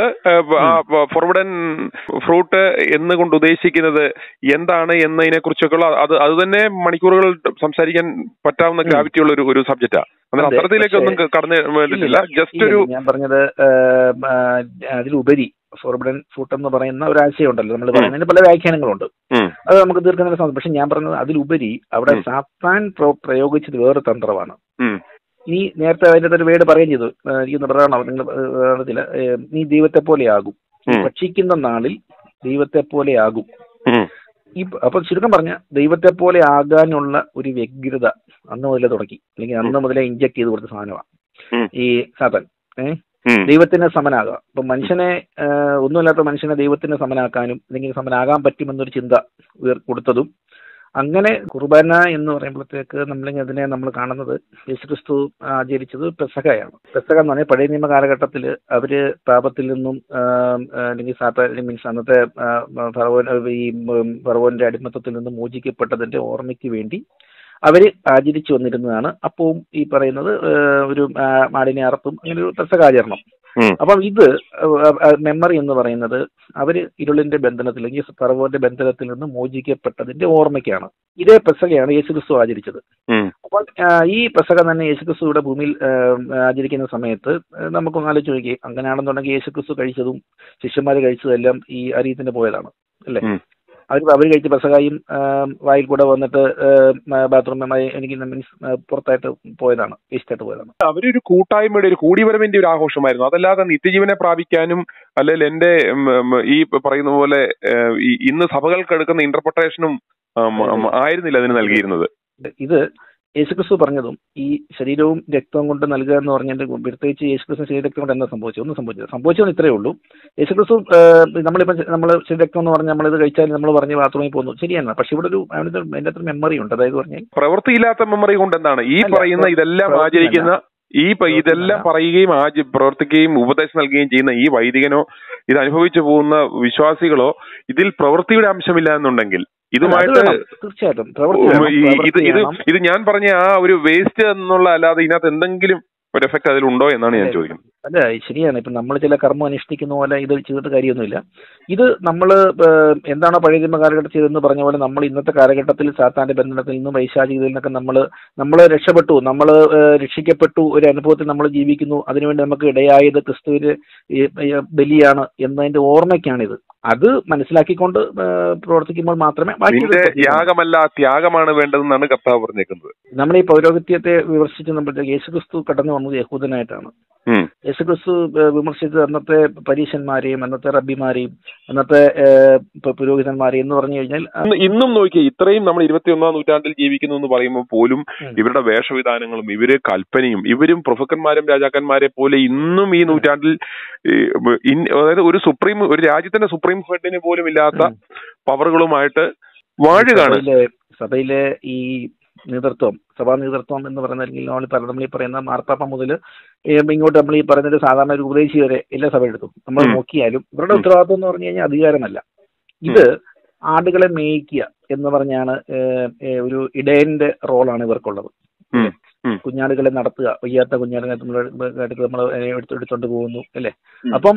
ഫോർബിഡൻ ഫ്രൂട്ട് എന്ന് കൊണ്ട് ഉദ്ദേശിക്കുന്നത് എന്താണ് എന്നതിനെ കുറിച്ചൊക്കെയുള്ള അത് അത് തന്നെ മണിക്കൂറുകൾ സംസാരിക്കാൻ പറ്റാവുന്ന ഗ്രാവിറ്റി ഉള്ള ഒരു ഒരു സബ്ജക്റ്റാ എന്നാൽ അതെ, അത്തരത്തിലേക്കൊന്നും പക്ഷേ- കടന്നു വേണ്ടിയിട്ടില്ല ഇല്ലില്ല, ജസ്റ്റ് ഇല്ലില്ല, ഒരു ഞാൻ പറഞ്ഞത് ആ, ആ, അതിലുപരി ഫോർബിഡൻ ഫ്രൂട്ട് എന്ന് പറയുന്ന ഒരു ആശയം ഉണ്ടല്ലോ നമ്മൾ പറയുന്നതിന് പല വ്യാഖ്യാനങ്ങളുണ്ട് ഉം, അത് നമുക്ക് ദീർഘനേരം സംസാരിക്കാം പക്ഷെ ഞാൻ പറഞ്ഞത് അതിലുപരി അവിടെ ഉം. സാത്താൻ പ്രോ- പ്രയോഗിച്ചത് വേറെ തന്ത്രമാണ് ഉം, നീ നേരത്തെ അതിന്റെ ഒരു വേട് പറയുകയും ചെയ്തു ആ, എനിക്ക് പറയണോ നിങ്ങൾ അറിയത്തില്ല ഏ, നീ ദൈവത്തെ പോലെയാകും നീ ഉം. ഭക്ഷിക്കുന്ന നാളിൽ ദൈവത്തെ പോലെയാകും ഉം, ഈ അപ്പൊ ചുരുക്കം പറഞ്ഞ ദൈവത്തെ പോലെ ആകാനുള്ള ഒരു വ്യഗ്രത അന്ന് മുതലേ തുടങ്ങി അല്ലെങ്കിൽ അന്ന് മുതലേ ഇഞ്ചക്ട് ചെയ്ത് കൊടുത്ത സാധനമാണ് ഉം. ഈ സാത്താൻ ഏഹ് ഉം. ദൈവത്തിന് സമനാകാം ഇപ്പൊ മനുഷ്യനെ ആ, ഒന്നുമില്ലാത്ത മനുഷ്യനെ ദൈവത്തിന് സമനാക്കാനും അല്ലെങ്കിൽ സമനാകാൻ പറ്റുമെന്നൊരു ചിന്ത ഉയർ കൊടുത്തതും അങ്ങനെ കുർബാന എന്ന് പറയുമ്പോഴത്തേക്ക് നമ്മൾ അതിനെ നമ്മൾ കാണുന്നത് യേശുക്രിസ്തു ആചരിച്ചത് പെസകയാണ് പെസക എന്ന് പറഞ്ഞാൽ പഴയ നിയമ കാലഘട്ടത്തിൽ അവര് പാപത്തിൽ നിന്നും ആ, ആ, അല്ലെങ്കിൽ സാത്ത മീൻസ് അന്നത്തെ ആ, ഫറവോൻ ഈ ഉം, ഫറവോന്റെ അടിമത്തത്തിൽ നിന്നും മോചിക്കപ്പെട്ടതിന്റെ ഓർമ്മയ്ക്ക് വേണ്ടി അവര് ആചരിച്ചു വന്നിരുന്നതാണ് അപ്പവും ഈ പറയുന്നത് ആ, ഒരു ആ, മാടിനെ അറത്തും അങ്ങനെ ഒരു പെസകാചരണം ഉം. അപ്പം ഇത് മെമ്മറി എന്ന് പറയുന്നത് അവര് ഇരുളിന്റെ ബന്ധനത്തിൽ അല്ലെങ്കിൽ ഫറവോന്റെ ബന്ധനത്തിൽ നിന്ന് മോചിക്കപ്പെട്ടതിന്റെ ഓർമ്മയ്ക്കാണ് ഇതേ പെസകയാണ് യേശുക്രിസ്തു ആചരിച്ചത് ഉം. അപ്പോൾ ആ, ഈ പെസക തന്നെ യേശുക്രിസ്തു ഇവിടെ ഭൂമിയിൽ ആ, ആചരിക്കുന്ന സമയത്ത് ആ, നമുക്കൊന്ന് ആലോചിച്ച് നോക്കി അങ്ങനെയാണെന്നുണ്ടെങ്കിൽ യേശുക്രിസ്തു കഴിച്ചതും ശിഷ്യന്മാർ കഴിച്ചതെല്ലാം ഈ അരീത്തിന് പോയതാണ് അല്ലേ ഉം. അവർ അവർ കഴിച്ച പെസകായും ആ, വായിൽ കൂടെ വന്നിട്ട് ബാത്റൂമായി എനിക്ക് മീൻസ് പുറത്തായിട്ട് പോയതാണ് വേസ്റ്റായിട്ട് പോയതാണ് അവരൊരു കൂട്ടായ്മയുടെ ഒരു കൂടിവരവിന്റെ ഒരു ആഘോഷമായിരുന്നു അതല്ലാതെ നിത്യജീവനെ പ്രാപിക്കാനും അല്ലെങ്കിൽ എന്റെ ഉം, ഉം, ഈ പറയുന്ന പോലെ ഏഹ്, ഈ ഇന്ന് സഭകൾക്ക് എടുക്കുന്ന ഇന്റർപ്രിട്ടേഷനും ഉം, ഉം, ആയിരുന്നില്ല അതിന് നൽകിയിരുന്നത് ഇത് യേശുക്രിസ്തു പറഞ്ഞതും ഈ ശരീരവും രക്തവും കൊണ്ട് നൽകുക എന്ന് പറഞ്ഞതിന്റെ പ്രത്യേകിച്ച് യേശുക്രിസ്തു ശരീരരക്തം കൊണ്ട് എന്താ സംഭവിച്ചു ഒന്നും സംഭവിച്ചില്ല സംഭവിച്ചത് ഇത്രയേ ഉള്ളൂ യേശുക്രിസ്തു നമ്മളിപ്പോൾ നമ്മൾ ശരീരരക്തം എന്ന് പറഞ്ഞാൽ നമ്മളിത് കഴിച്ചാൽ നമ്മൾ പറഞ്ഞ് ബാത്റൂമിൽ പോകുന്നു ശരിയാണ് പക്ഷെ ഇവിടെ ഒരു അതിന്റെ അതിന്റെ അത്ര മെമ്മറി ഉണ്ട് അതായത് പറഞ്ഞാൽ പ്രവൃത്തിയില്ലാത്ത മെമ്മറി കൊണ്ട് എന്താണ് ഈ അല്ല, പറയുന്ന ഇതെല്ലാം പ്രവൃത്തിയല്ല. ആചരിക്കുന്ന ഈ പ- ഇതെല്ലാം പ്രവൃത്തിയല്ല. പറയുകയും ആച പ്രവർത്തിക്കുകയും ഉപദേശം നൽകുകയും ചെയ്യുന്ന ഈ വൈദികനോ ഇത് അനുഭവിച്ചു പോകുന്ന വിശ്വാസികളോ ഇതിൽ പ്രവൃത്തിയുടെ അംശമില്ല എന്നുണ്ടെങ്കിൽ അത് ഇതുമായിട്ട് വേണം, തീർച്ചയായിട്ടും പ്രവൃത്തി വേണം, ഈ- ഇത് പ്രവൃത്തി ഇത് വേണം. ഇത് ഞാൻ പറഞ്ഞ ആ ഒരു വേസ്റ്റ് എന്നുള്ള അല്ലാതെ ഇതിനകത്ത് എന്തെങ്കിലും ഒരു എഫക്ട് അതിലുണ്ടോ എന്നാണ് ഞാൻ അതെ. ചോദിക്കുന്നത് അല്ല ശരിയാണ് ഇപ്പൊ നമ്മൾ ചില കർമ്മം അനുഷ്ഠിക്കുന്ന പോലെ ഇത് ചെയ്തിട്ട് കാര്യമൊന്നുമില്ല ഇത് നമ്മൾ എന്താണോ പഴയ നിയമ കാലഘട്ടത്തിൽ ചെയ്തെന്ന് പറഞ്ഞ പോലെ നമ്മൾ ഇന്നത്തെ കാലഘട്ടത്തിൽ സാത്താന്റെ ബന്ധനത്തിൽ നിന്നും വൈശാചികതയിൽ നിന്നൊക്കെ നമ്മൾ നമ്മൾ രക്ഷപ്പെട്ടു നമ്മൾ രക്ഷിക്കപ്പെട്ടു ഒരു അനുഭവത്തിൽ നമ്മൾ ജീവിക്കുന്നു അതിനുവേണ്ടി നമുക്ക് ഇടയായത് ക്രിസ്തുവിന് ഈ, ഈ, ബലിയാണ് എന്നതിന്റെ ഓർമ്മയ്ക്കാണിത് അത് മനസ്സിലാക്കിക്കൊണ്ട് ഏ, പ്രവർത്തിക്കുമ്പോൾ മാത്രമേ ബാക്കി നിന്റെ യാഗമല്ല ത്യാഗമാണ് വേണ്ടതെന്നാണ് കർത്താവ് പറഞ്ഞേക്കുന്നത് നമ്മൾ ഈ പൗരോഹിത്യത്തെ വിമർശിച്ച് നമ്മൾ യേശുക്രിസ്തു കടന്നു വന്നത് യഹൂദനായിട്ടാണ് ഉം. യേശുക്രിസ്തു ഏഹ്, വിമർശിച്ചത് അന്നത്തെ പരീശന്മാരെയും അന്നത്തെ റബ്ബിമാരെയും അന്നത്തെ ഏഹ്, പ- പുരോഹിതന്മാരെയും എന്ന് പറഞ്ഞു കഴിഞ്ഞാൽ ആ, ഇന്ന് ഇന്നും നോക്കിയേ ഇത്രയും നമ്മൾ ഇരുപത്തിയൊന്നാം നൂറ്റാണ്ടിൽ ജീവിക്കുന്നു എന്ന് പറയുമ്പോൾ പോലും ഉം. ഇവരുടെ വേഷവിധാനങ്ങളും ഇവര് കൽപ്പനയും ഇവരും പ്രഭുക്കന്മാരും രാജാക്കന്മാരെ പോലെ ഇന്നും ഈ നൂറ്റാണ്ടിൽ ഈ, ഇൻ- അതായത് ഒരു സുപ്രീം ഒരു രാജ്യത്തിന്റെ സുപ്രീം ഹെഡിന് പോലും ഇല്ലാത്ത ഉം. പവറുകളുമായിട്ട് വാഴുകയാണ് സഭയിലെ സഭയിലെ ഈ നേതൃത്വം സഭാ നേതൃത്വം എന്ന് പറയുന്ന അല്ലെങ്കിൽ നമ്മൾ പറ- നമ്മൾ ഈ പറയുന്ന മാർപ്പാപ്പ മുതൽ ഇങ്ങോട്ട് നമ്മൾ ഈ പറയുന്നത് സാധാരണ ഒരു ഉപദേശി വരെ എല്ലാ സഭ എടുത്തു നമ്മൾ ഉം. നോക്കിയാലും ഇവരുടെ ഉത്തരവാദിത്വം എന്ന് പറഞ്ഞു കഴിഞ്ഞാൽ അധികാരമല്ല ഇത് ആടുകളെ മേയ്ക്കുക എന്ന് പറഞ്ഞാണ് ഏഹ്, ഏഹ്, ഒരു ഇടയന്റെ റോളാണ് ഇവർക്കുള്ളത് ഉം. ഉം. കുഞ്ഞാടുകളെ നടത്തുക വയ്യാത്ത കുഞ്ഞാടുകളെ നമ്മൾ നമ്മൾ എടുത്ത് എടുത്തോണ്ട് പോകുന്നു അല്ലേ ഉം. അപ്പം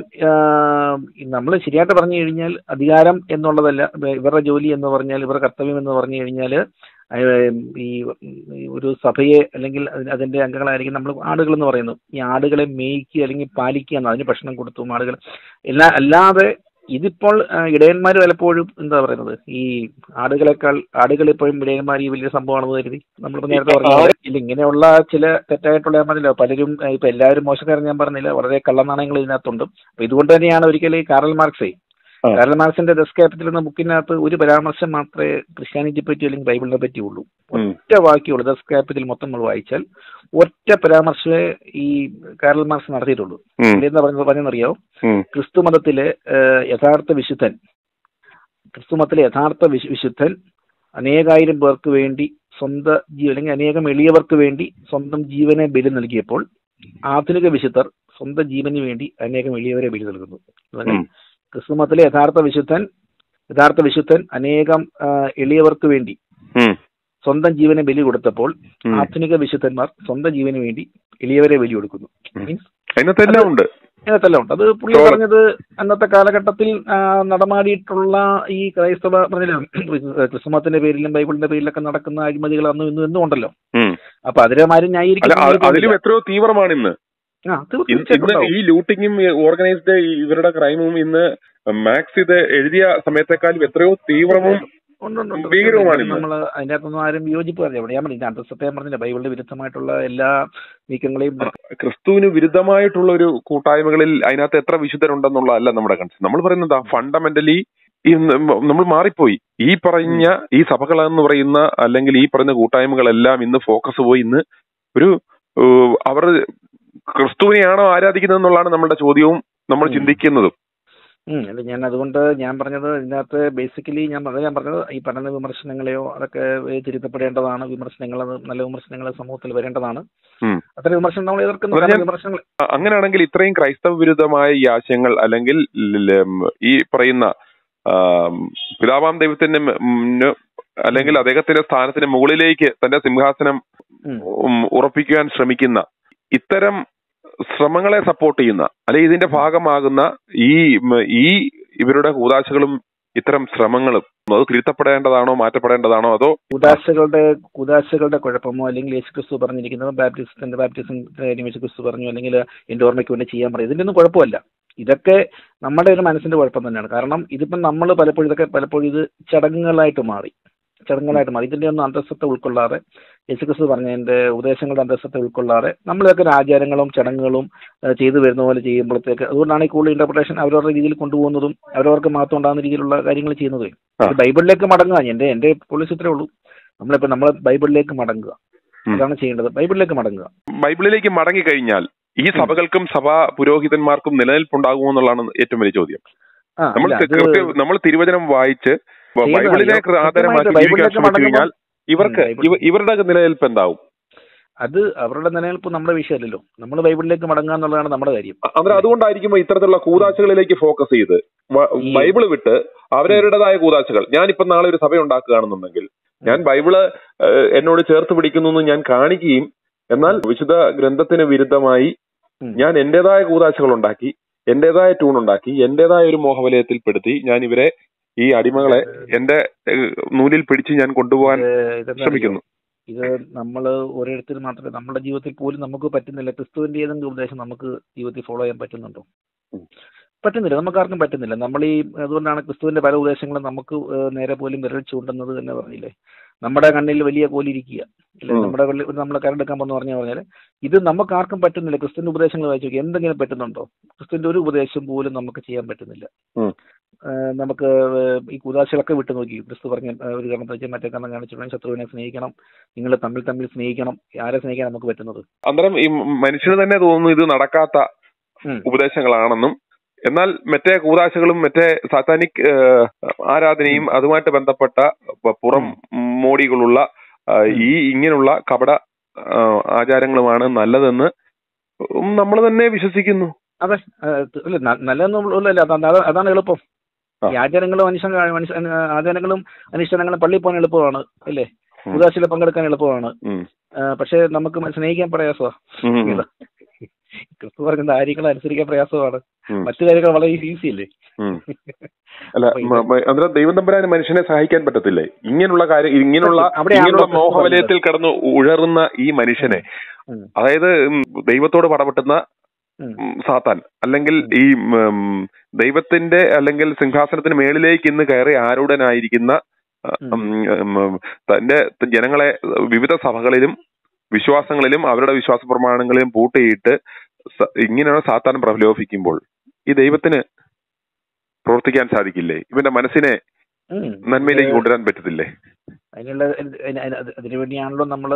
നമ്മൾ ശരിയായിട്ട് പറഞ്ഞു കഴിഞ്ഞാൽ അധികാരം എന്നുള്ളതല്ല ഇവ- ഇവരുടെ ജോലി എന്ന് പറഞ്ഞാൽ ഇവരുടെ കർത്തവ്യം എന്ന് പറഞ്ഞു കഴിഞ്ഞാൽ ഈ ഈ ഒരു സഭയെ അല്ലെങ്കിൽ അതിന് അതിന്റെ അംഗങ്ങളായിരിക്കും നമ്മൾ ആടുകൾ എന്ന് പറയുന്നു ഈ ആടുകളെ മേയ്ക്കുക അല്ലെങ്കിൽ പാലിക്കുക എന്ന് അതിന് ഭക്ഷണം കൊടുത്തു ആടുകൾ എല്ലാ അല്ലാതെ ഇതിപ്പോൾ ആ, ഇടയന്മാർ പലപ്പോഴും എന്താ പറയുന്നത് ഈ ആടുകളെക്കാൾ ആടുകൾ ഇപ്പോഴും ഇടയന്മാർ ഈ വലിയ സംഭവമാണെന്ന് കരുതി നമ്മളിപ്പോ നേരത്തെ ഈ പറഞ്ഞ ആട് പോലെ ഇല്ല ഇങ്ങനെയുള്ള ചില തെറ്റായിട്ടുള്ള ഞാൻ പറഞ്ഞില്ല പലരും ആ, ഇപ്പൊ എല്ലാവരും മോശക്കാരൻ ഞാൻ പറഞ്ഞില്ല വളരെ കള്ളനാണയങ്ങൾ ഇതിനകത്തുണ്ട് അപ്പൊ ഇതുകൊണ്ട് തന്നെയാണ് ഒരിക്കലും ഈ കാറൽ മാർക്സേ ആ. കാറൽ മാർക്സിന്റെ ദസ് ക്യാപിറ്റൽ എന്ന ബുക്കിനകത്ത് ഒരു പരാമർശം മാത്രമേ ക്രിസ്ത്യാനിറ്റിയെ പറ്റി അല്ലെങ്കിൽ ബൈബിളിനെ പറ്റിയുള്ളൂ ഉം. ഒറ്റ വാക്യമുള്ളൂ ദസ് ക്യാപിറ്റൽ മൊത്തം നമ്മൾ വായിച്ചാൽ ഒറ്റ പരാമർശമേ ഈ കാറൽ മാർക്സ് നടത്തിയിട്ടുള്ളൂ ഉം. എന്താ പറഞ്ഞത് പറഞ്ഞെന്നറിയാവോ ഉം. ക്രിസ്തു മതത്തിലെ ഏഹ്, യഥാർത്ഥ വിശുദ്ധൻ ക്രിസ്തുമത്തിലെ യഥാർത്ഥ വിശു- വിശുദ്ധൻ അനേകായിരം പേർക്ക് വേണ്ടി സ്വന്തം ജീവൻ അല്ലെങ്കിൽ അനേകം എളിയവർക്ക് വേണ്ടി സ്വന്തം ജീവനെ ബലി നൽകിയപ്പോൾ ആധുനിക വിശുദ്ധർ സ്വന്തം ജീവന് വേണ്ടി അനേകം എളിയവരെ ബലി നൽകുന്നു അതായത് ഉം. ക്രിസ്തുമത്തിലെ യഥാർത്ഥ വിശുദ്ധൻ യഥാർത്ഥ വിശുദ്ധൻ അനേകം ആ, എളിയവർക്ക് വേണ്ടി ഉം. സ്വന്തം ജീവനെ ബലി കൊടുത്തപ്പോൾ ഉം. ആധുനിക വിശുദ്ധന്മാർ സ്വന്തം ജീവന് വേണ്ടി എളിയവരെ ബലി കൊടുക്കുന്നു ഉം. മീൻസ് അതിനകത്ത് എല്ലാം ഉണ്ട് ഇതിനകത്തെല്ലാം ഉണ്ട് അത് പുള്ളി ചോറ്. പറഞ്ഞത് അന്നത്തെ കാലഘട്ടത്തിൽ ആ, നടമാടിയിട്ടുള്ള ഈ ക്രൈസ്തവ പറഞ്ഞില്ലേ ക്രിസ്തുമത്തിന്റെ പേരിലും ബൈബിളിന്റെ പേരിലൊക്കെ നടക്കുന്ന അഴിമതികൾ അന്നും ഇന്നും എന്നും ഉണ്ടല്ലോ ഉം. അപ്പൊ അതിരമാരും അല്ല ന്യായീകരിക്കാൻ അ- അതിലും എത്രയോ തീവ്രമാണ് ഇന്ന് ആ, തീർച്ചയായും ഇന്ന് ഇന്ന് ഉണ്ടാവും. ഈ ലൂട്ടിങ്ങും ഓർഗനൈസ്ഡ് ഇവരുടെ ക്രൈമും ഇന്ന് മാക്സ് ഇത് എഴുതിയ സമയത്തെക്കാളും എത്രയോ തീവ്രവും ഉണ്ട്, ഉണ്ട്, ഉണ്ട്. ഭീകരവുമാണ് ഇന്ന്. നമ്മള് അതിന്റെ അകത്തൊന്നും ആരും യോജിപ്പ് പറഞ്ഞില്ല ഇവിടെ ഞാൻ പറഞ്ഞു അന്തസ്സത്തെ ഞാൻ പറഞ്ഞില്ല ബൈബിളിന്റെ വിരുദ്ധമായിട്ടുള്ള എല്ലാ നീക്കങ്ങളെയും ക്രിസ്തുവിന് വിരുദ്ധമായിട്ടുള്ള ഒരു കൂട്ടായ്മകളിൽ അതിനകത്ത് എത്ര വിശുദ്ധരുണ്ടെന്നുള്ളതല്ല നമ്മുടെ കൺസേൺ നമ്മൾ പറയുന്നത് ഫണ്ടമെന്റലി നമ്മൾ മാറിപ്പോയി ഈ പറഞ്ഞ ഈ സഭകൾ എന്ന് പറയുന്ന അല്ലെങ്കിൽ ഈ പറയുന്ന കൂട്ടായ്മകളെല്ലാം ഇന്ന് ഫോക്കസ് പോയി ഇന്ന് ഒരു ഏഹ്, അവർ ക്രിസ്തുവിനെയാണോ ആരാധിക്കുന്നത് എന്നുള്ളതാണ് നമ്മുടെ ചോദ്യവും നമ്മൾ ഉം. ചിന്തിക്കുന്നതും ഉം, അല്ല ഞാൻ അതുകൊണ്ട് ഞാൻ പറഞ്ഞത് ഇതിനകത്ത് ബേസിക്കലി ഞാൻ പറഞ്ഞത് ഞാൻ പറഞ്ഞത് ഈ പറഞ്ഞ വിമർശനങ്ങളെയോ അതൊക്കെ ഏ, തിരുത്തപ്പെടേണ്ടതാണ് വിമർശനങ്ങൾ അത് നല്ല വിമർശനങ്ങൾ സമൂഹത്തിൽ വരേണ്ടതാണ് ഉം. അത്തരം വിമർശനം നമ്മൾ എതിർക്കുന്നു അല്ല, കാരണം ഞാൻ- വിമർശനങ്ങൾ അ- അങ്ങനെയാണെങ്കിൽ ഇത്രയും ക്രൈസ്തവ വിരുദ്ധമായ ഈ ആശയങ്ങൾ അല്ലെങ്കിൽ ല- ല- ഈ പറയുന്ന ആം, പിതാവാം ദൈവത്തിന്റെ മ- ന് അല്ലെങ്കിൽ അദ്ദേഹത്തിന്റെ സ്ഥാനത്തിന് മുകളിലേക്ക് തന്റെ സിംഹാസനം ഉം. ഉം, ഉറപ്പിക്കുവാൻ ശ്രമിക്കുന്ന ഇത്തരം ശ്രമങ്ങളെ സപ്പോർട്ട് ചെയ്യുന്ന അല്ലെങ്കിൽ ഇതിന്റെ ഭാഗമാകുന്ന ഈ മ- ഈ ഇവരുടെ കൂതാശകളും ഇത്തരം ശ്രമങ്ങളും അത് തിരുത്തപ്പെടേണ്ടതാണോ മാറ്റപ്പെടേണ്ടതാണോ അതോ കുദാശകളുടെ കുദാശകളുടെ കുഴപ്പമോ അല്ലെങ്കിൽ യേശു ക്രിസ്തു പറഞ്ഞിരിക്കുന്നത് ബാപ്റ്റിസ്റ്റിന്റെ ബാപ്റ്റിസം കാര്യം യേശു ക്രിസ്തു പറഞ്ഞു അല്ലെങ്കിൽ എന്റെ ഓർമ്മയ്ക്ക് വേണ്ടി ചെയ്യാൻ പറയും ഇതിന്റെ ഒന്നും കുഴപ്പമില്ല ഇതൊക്കെ നമ്മുടെ ഒരു മനസ്സിന്റെ കുഴപ്പം തന്നെയാണ് കാരണം ഇതിപ്പം നമ്മൾ പലപ്പോഴും ഇതൊക്കെ പലപ്പോഴും ഇത് ചടങ്ങുകളായിട്ട് മാറി ചടങ്ങുകളായിട്ട് മാറി ഇതിന്റെ ഒന്നും അന്തസ്സത്തെ ഉൾക്കൊള്ളാതെ യേശുക്രിസ്തു പറഞ്ഞതിന്റെ ഉപദേശങ്ങളുടെ അന്തസ്സത്തെ ഉൾക്കൊള്ളാതെ നമ്മളിതൊക്കെ ഒരു ആചാരങ്ങളും ചടങ്ങുകളും ഏഹ്, ചെയ്തു വരുന്ന പോലെ ചെയ്യുമ്പോഴത്തേക്ക് അതുകൊണ്ടാണ് ഈ കൂടുതൽ ഇന്റർപ്രിട്ടേഷൻ അവരവരുടെ രീതിയിൽ കൊണ്ടുപോകുന്നതും അവരവർക്ക് മാത്രം ഉണ്ടാകുന്ന രീതിയിലുള്ള കാര്യങ്ങൾ ചെയ്യുന്നതേ ആ. ഇത് ബൈബിളിലേക്ക് മടങ്ങുക എന്റെ എന്റെ പോളിസി ഇത്രേ ഉള്ളൂ നമ്മളിപ്പോ നമ്മൾ ബൈബിളിലേക്ക് മടങ്ങുക ഉം. അതാണ് ചെയ്യേണ്ടത് ബൈബിളിലേക്ക് മടങ്ങുക ബൈബിളിലേക്ക് മടങ്ങി കഴിഞ്ഞാൽ ഈ സഭകൾക്കും സഭാ പുരോഹിതന്മാർക്കും നിലനിൽപ്പുണ്ടാകുമോ എന്നുള്ളതാണ് ഏറ്റവും വലിയ ചോദ്യം ആ നമ്മൾ അല്ല, അത് കൃത്യം നമ്മൾ തിരുവചനം വായിച്ച് ചെയ്യുന്നതല്ല. ബൈബിളിനെ ആധാരമാക്കി കൃത്യമായിട്ട് ജീവിക്കാൻ ബൈബിളിലേക്ക് ശ്രമിച്ചു കഴിഞ്ഞാൽ ഇവർക്ക് ഉം, ബൈബിൾ- ഇവ- ഇവരുടെ നിലനിൽപ്പ് എന്താവും അത് അവരുടെ നിലനിൽപ്പ് നമ്മുടെ വിഷയമല്ലല്ലോ നമ്മൾ ബൈബിളിലേക്ക് മടങ്ങുക എന്നുള്ളതാണ് നമ്മുടെ കാര്യം അന്നേരം അതുകൊണ്ടായിരിക്കുമോ ഇത്തരത്തിലുള്ള കൂതാശകളിലേക്ക് ഫോക്കസ് ചെയ്ത് വ- ഈ- ബൈബിള് വിട്ട് അവരവരുടേതായ കൂതാശകൾ ഞാനിപ്പം നാളെ ഒരു സഭ ഉണ്ടാക്കുകയാണെന്നുണ്ടെങ്കിൽ ഞാൻ ബൈബിള് ഏഹ്, എന്നോട് ചേർത്ത് പിടിക്കുന്നു എന്ന് ഞാൻ കാണിക്കുകയും എന്നാൽ വിശുദ്ധ ഗ്രന്ഥത്തിന് വിരുദ്ധമായി ഉം. ഞാൻ എന്റേതായ കൂതാശകൾ ഉണ്ടാക്കി എന്റേതായ ട്യൂൺ ഉണ്ടാക്കി എന്റേതായ ഒരു മോഹവലയത്തിൽ പെടുത്തി ഞാൻ ഇവരെ ഈ അടിമകളെ എന്റെ ഏഹ്, നൂലിൽ പിടിച്ച് ഞാൻ കൊണ്ടുപോകാൻ ഇത് ഇതെന്താ ശ്രമിക്കുന്നു ഇത് നമ്മൾ ഓരോരുത്തർ മാത്രമേ നമ്മുടെ ജീവിതത്തിൽ പോലും നമുക്ക് പറ്റുന്നില്ല ക്രിസ്തുവിന്റെ ഏതെങ്കിലും ഉപദേശം നമുക്ക് ജീവിതത്തിൽ ഫോളോ ചെയ്യാൻ പറ്റുന്നുണ്ടോ ഉം. പറ്റുന്നില്ല നമുക്ക് ആർക്കും പറ്റുന്നില്ല നമ്മൾ ഈ അതുകൊണ്ടാണ് ക്രിസ്തുവിന്റെ പല ഉപദേശങ്ങളും നമുക്ക് ഏഹ്, നേരെ പോലും വിരൽ ചൂണ്ടുന്നത് തന്നെ പറഞ്ഞില്ലേ നമ്മുടെ കണ്ണിൽ വലിയ കോലിരിക്കുക ഇല്ലേ? ഉം. നമ്മുടെ കണ്ണിൽ നമ്മളെ കരടെടുക്കാൻ പോന്ന് പറഞ്ഞ പറഞ്ഞാൽ ഇത് നമുക്ക് ആർക്കും പറ്റുന്നില്ല ക്രിസ്തുവിന്റെ ഉപദേശങ്ങൾ വായിച്ചു നോക്കി എന്തെങ്കിലും പറ്റുന്നുണ്ടോ ക്രിസ്തുവിന്റെ ഒരു ഉപദേശം പോലും നമുക്ക് ചെയ്യാൻ പറ്റുന്നില്ല ഉം. ഏഹ് നമുക്ക് ഏഹ് ഈ കുതാശകളൊക്കെ വിട്ടു നോക്കി ക്രിസ്തു പറഞ്ഞ ഏഹ് ഒരു കാരണം വെച്ചാൽ മറ്റേ കാരണം കാണിച്ചിട്ടുണ്ടെങ്കിൽ ശത്രുവിനെ സ്നേഹിക്കണം നിങ്ങൾ തമ്മിൽ തമ്മിൽ സ്നേഹിക്കണം ആരെ സ്നേഹിക്കാൻ നമുക്ക് പറ്റുന്നത് അന്നേരം ഈ മനുഷ്യന് തന്നെ തോന്നുന്നു ഇത് നടക്കാത്ത ഉം. ഉപദേശങ്ങളാണെന്നും എന്നാൽ മറ്റേ കൂതാശകളും മറ്റേ സാത്താനിക് ഏഹ്, ആരാധനയും അതുമായിട്ട് ബന്ധപ്പെട്ട പ- പുറം മോടികളുള്ള ആ, ഈ ഇങ്ങനെയുള്ള കപട ആ, ആചാരങ്ങളുമാണ് നല്ലതെന്ന് നമ്മൾ തന്നെ വിശ്വസിക്കുന്നു അതെ ഏഹ് ത- അല്ല ന- നല്ലതൊന്നും ഉള്ളതല്ല അതാണ് അതാണ് അതാണ് എളുപ്പം ആ. ഈ ആചാരങ്ങളും അനുഷ്ഠ മനുഷ്യ ആചാരങ്ങളും അനുഷ്ഠാനങ്ങളും പള്ളിയിൽ പോകാൻ എളുപ്പമാണ് അല്ലേ ഉം. കുതാശയിൽ പങ്കെടുക്കാൻ എളുപ്പമാണ് ഉം. ഏഹ് പക്ഷേ നമുക്ക് മ- സ്നേഹിക്കാൻ പ്രയാസമാണ് ഉം. ക്രിസ്തു പറഞ്ഞ കാര്യങ്ങൾ അനുസരിക്കാൻ പ്രയാസമാണ് ഉം. മറ്റു കാര്യങ്ങൾ വളരെ ഈസി അല്ലേ ഉം. അല്ല അപ്പൊ ഇത് മ- മ- അന്നേരം ദൈവം തമ്പുരാന് മനുഷ്യനെ സഹായിക്കാൻ പറ്റത്തില്ലേ ഇങ്ങനെയുള്ള കാര്യം ഇങ്ങനെയുള്ള അവിടെയാണല്ലോ ഇങ്ങനെയുള്ള പ്രശ്നം മോഹവലയത്തിൽ കടന്ന് ഉഴറുന്ന ഈ മനുഷ്യനെ ഉം. അതായത് ഉം, ദൈവത്തോട് പടപെട്ടുന്ന ഉം. ഉം, സാത്താൻ അല്ലെങ്കിൽ ഈ ഉം, ദൈവത്തിന്റെ അല്ലെങ്കിൽ സിംഹാസനത്തിന് മേളിലേക്ക് ഇന്ന് കയറി ആരൂഢനായിരിക്കുന്ന ഉം, ഉം, തന്റെ ജനങ്ങളെ വിവിധ സഭകളിലും വിശ്വാസങ്ങളിലും അവരുടെ വിശ്വാസ പ്രമാണങ്ങളിലും പൂട്ടിയിട്ട് സ- ഇങ്ങനെയാണ് സാത്താൻ പ്രലോഭിക്കുമ്പോൾ ഈ ദൈവത്തിന് പ്രവർത്തിക്കാൻ സാധിക്കില്ലേ ഇവന്റെ മനസ്സിനെ ഉം. നന്മയിലേക്ക് ഇത് കൊണ്ടുവരാൻ പറ്റത്തില്ലേ അതിനുള്ള അതിന് അതിന് അത് അതിനു വേണ്ടിയാണല്ലോ നമ്മൾ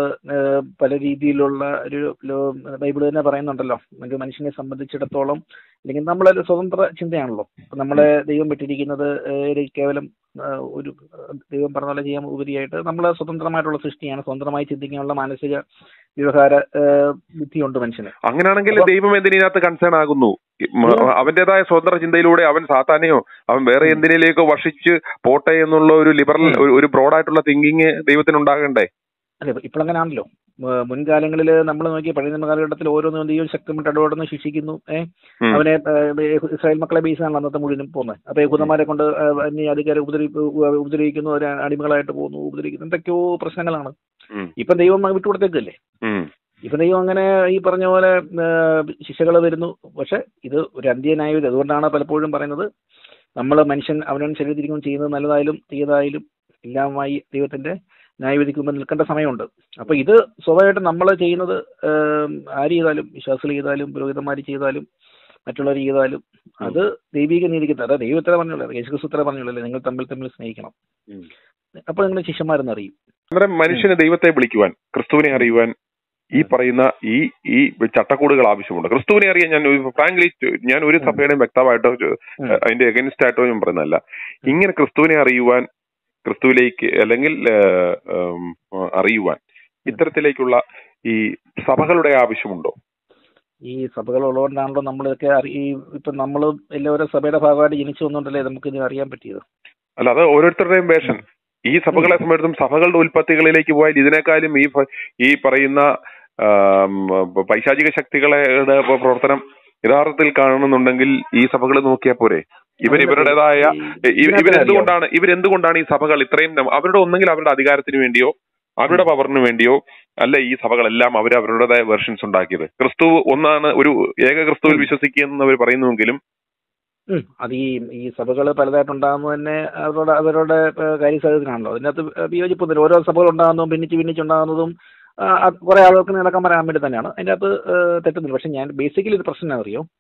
പല രീതിയിലുള്ള ഒരു ലോ- ബൈബിൾ തന്നെ പറയുന്നുണ്ടല്ലോ ഒരു മനുഷ്യനെ സംബന്ധിച്ചിടത്തോളം അല്ലെങ്കിൽ നമ്മളൊരു സ്വതന്ത്ര ചിന്തയാണല്ലോ അപ്പൊ നമ്മളെ ദൈവം വിട്ടിരിക്കുന്നത് ഏഹ്, ഒരു കേവലം ഏഹ്, ഒരു ഏഹ്, ദൈവം പറഞ്ഞ പോലെ ചെയ്യാൻ ഉപരിയായിട്ട് നമ്മൾ സ്വതന്ത്രമായിട്ടുള്ള സൃഷ്ടിയാണ് സ്വതന്ത്രമായി ചിന്തിക്കാനുള്ള മാനസിക വ്യവഹാര ഏഹ്, ബുദ്ധിയുണ്ട് മനുഷ്യന് അങ്ങനെയാണെങ്കിൽ അപ്പൊ- ദൈവം എന്തിനകത്ത് കൺസേൺ ആകുന്നു മ- ഉം. അവന്റേതായ സ്വതന്ത്ര ചിന്തയിലൂടെ അവൻ സാത്താനെയോ അവൻ വേറെ ഉം. എന്തിനേക്കോ വർഷിച്ച് പോട്ടെ എന്നുള്ള ഒരു ലിബറൽ ഉം. ഒരു ബ്രോഡായിട്ടുള്ള തിങ്കിങ് ദൈവത്തിന് ഉണ്ടാകണ്ടേ അതെ ഇപ്പോഴങ്ങനെയാണല്ലോ മുൻകാലങ്ങളിൽ നമ്മൾ നോക്കിയ പഴയ നിയമ കാലഘട്ടത്തിൽ ഓരോന്നും ദൈവം ശക്തമായിട്ട് ഇടപെടുന്നു ശിക്ഷിക്കുന്നു ഏഹ് ഉം. അവനെ ഏഹ്, ഇസ്രായേൽ മക്കളെ ബേസാണ് അന്നത്തെ മുഴുവനും പോകുന്നത് അപ്പൊ യഹൂദന്മാരെ കൊണ്ട് അന്യ അധികാരം ഉപദ്രവി ഉപദ്രവിക്കുന്നു അവരെ അടിമകളായിട്ട് പോകുന്നു ഉപദ്രവിക്കുന്നു എന്തൊക്കെയോ പ്രശ്നങ്ങളാണ് ഉം. ഇപ്പൊ ദൈവം വിട്ടുകൊടുത്തേക്കല്ലേ ഉം. ഇപ്പൊ ദൈവം അങ്ങനെ ഈ പറഞ്ഞ പോലെ ശിക്ഷകൾ വരുന്നു പക്ഷെ ഇത് ഒരു അന്ത്യനായത് അതുകൊണ്ടാണ് പലപ്പോഴും പറയുന്നത് നമ്മൾ മനുഷ്യൻ അവനവൻ ശരീരത്തിരിക്കും ചെയ്യുന്നത് നല്ലതായാലും തീയതായാലും എല്ലാമായി ദൈവത്തിന്റെ ന്യായവിധിക്ക് മുമ്പ് നിൽക്കേണ്ട സമയമുണ്ട് അപ്പൊ ഇത് സ്വാഭാവികമായിട്ടും നമ്മൾ ചെയ്യുന്നത് ഏം, ആര് ചെയ്താലും വിശ്വാസികൾ ചെയ്താലും പുരോഹിതന്മാർ ചെയ്താലും മറ്റുള്ളവർ ചെയ്താലും അത് ദൈവിക നീതിക്ക് അതാ ദൈവത്തിനെ പറഞ്ഞുള്ളത് യേശുക്രിസ്തുത്തിനെ പറഞ്ഞുള്ളൂ നിങ്ങൾ തമ്മിൽ തമ്മിൽ സ്നേഹിക്കണം ഉം. അപ്പൊ നിങ്ങൾ ശിഷ്യന്മാരെന്ന് അറിയും അന്നേരം മനുഷ്യന് ദൈവത്തെ വിളിക്കുവാൻ ക്രിസ്തുവിനെ അറിയുവാൻ ഈ പറയുന്ന ഈ ഈ ചട്ടക്കൂടുകൾ ആവശ്യമുണ്ട് ക്രിസ്തുവിനെ അറിയാൻ ഞാൻ ഫ്രാങ്ക്ലി ഞാൻ ഒരു ഉം. സഭയുടെയും വ്യക്തമായിട്ടോ ഉം. അതിന്റെ എഗൻസ്റ്റ് ആയിട്ടോ ഞാൻ പറയുന്നതല്ല ഇങ്ങനെ ക്രിസ്തുവിനെ അറിയുവാൻ ക്രിസ്തുവിലേക്ക് അല്ലെങ്കിൽ ഏഹ്, ഉം, അറിയുവാൻ ഇത്തരത്തിലേക്കുള്ള ഈ സഭകളുടെ ആവശ്യമുണ്ടോ ഈ സഭകൾ ഉള്ളതുകൊണ്ടാണല്ലോ നമ്മളിതൊക്കെ അറി- ഈ ഇപ്പൊ നമ്മൾ എല്ലാവരും സഭയുടെ ഭാഗമായിട്ട് ജനിച്ചു വന്നുകൊണ്ടല്ലേ നമുക്ക് ഇത് അറിയാൻ പറ്റിയത് അല്ല അത് ഓരോരുത്തരുടെയും വേഷൻ ഈ സഭകളെ സംബന്ധിച്ചും സഭകളുടെ ഉൽപ്പത്തികളിലേക്ക് പോയാൽ ഇതിനേക്കാളും ഈ ഫ- ഈ പറയുന്ന ആം, പൈശാചിക ശക്തികളുടെ പ്രവർത്തനം യഥാർത്ഥത്തിൽ കാണുന്നുണ്ടെങ്കിൽ ഈ സഭകൾ നോക്കിയാൽ പോരെ ഇവർ അതല്ല, ഇവരുടേതായ ഈ- ഇ- ഇതിനകത്ത് ഇവരെന്തുകൊണ്ടാണ് ഇവരെന്തുകൊണ്ടാണ് ഈ സഭകൾ ഇത്രയും നം- അവരുടെ ഒന്നെങ്കിൽ അവരുടെ അധികാരത്തിന് വേണ്ടിയോ അവരുടെ പവറിന് വേണ്ടിയോ അല്ല ഈ സഭകളെല്ലാം അവർ അവരുടേതായ വെർഷൻസ് ഉണ്ടാക്കിയത് ക്രിസ്തു ഒന്നാണ് ഒരു ഏക ക്രിസ്തുവിൽ വിശ്വസിക്കുക എന്ന് അവർ പറയുന്നുവെങ്കിലും ഉം. അത് ഈ ഈ സഭകൾ പലതായിട്ടുണ്ടാകുന്നത് തന്നെ അവരുടെ അവരുടെ ഏഹ്, കാര്യസാധ്യതയാണല്ലോ അതിനകത്ത് വിയോജിപ്പൊന്നുമില്ല ഓരോ സഭകൾ ഉണ്ടാകുന്നതും ഭിന്നിച്ച് ഭിന്നിച്ചുണ്ടാകുന്നതും ആ, അത് കുറെ ആളുകൾക്ക് നേടാക്കാൻ പറയാൻ വേണ്ടി തന്നെയാണ് അതിൻ്റെ അകത്ത് ഏഹ്, തെറ്റൊന്നുമില്ല പക്ഷെ ഞാൻ ബേസിക്കലി ഒരു പ്രശ്നം എന്താ അറിയോ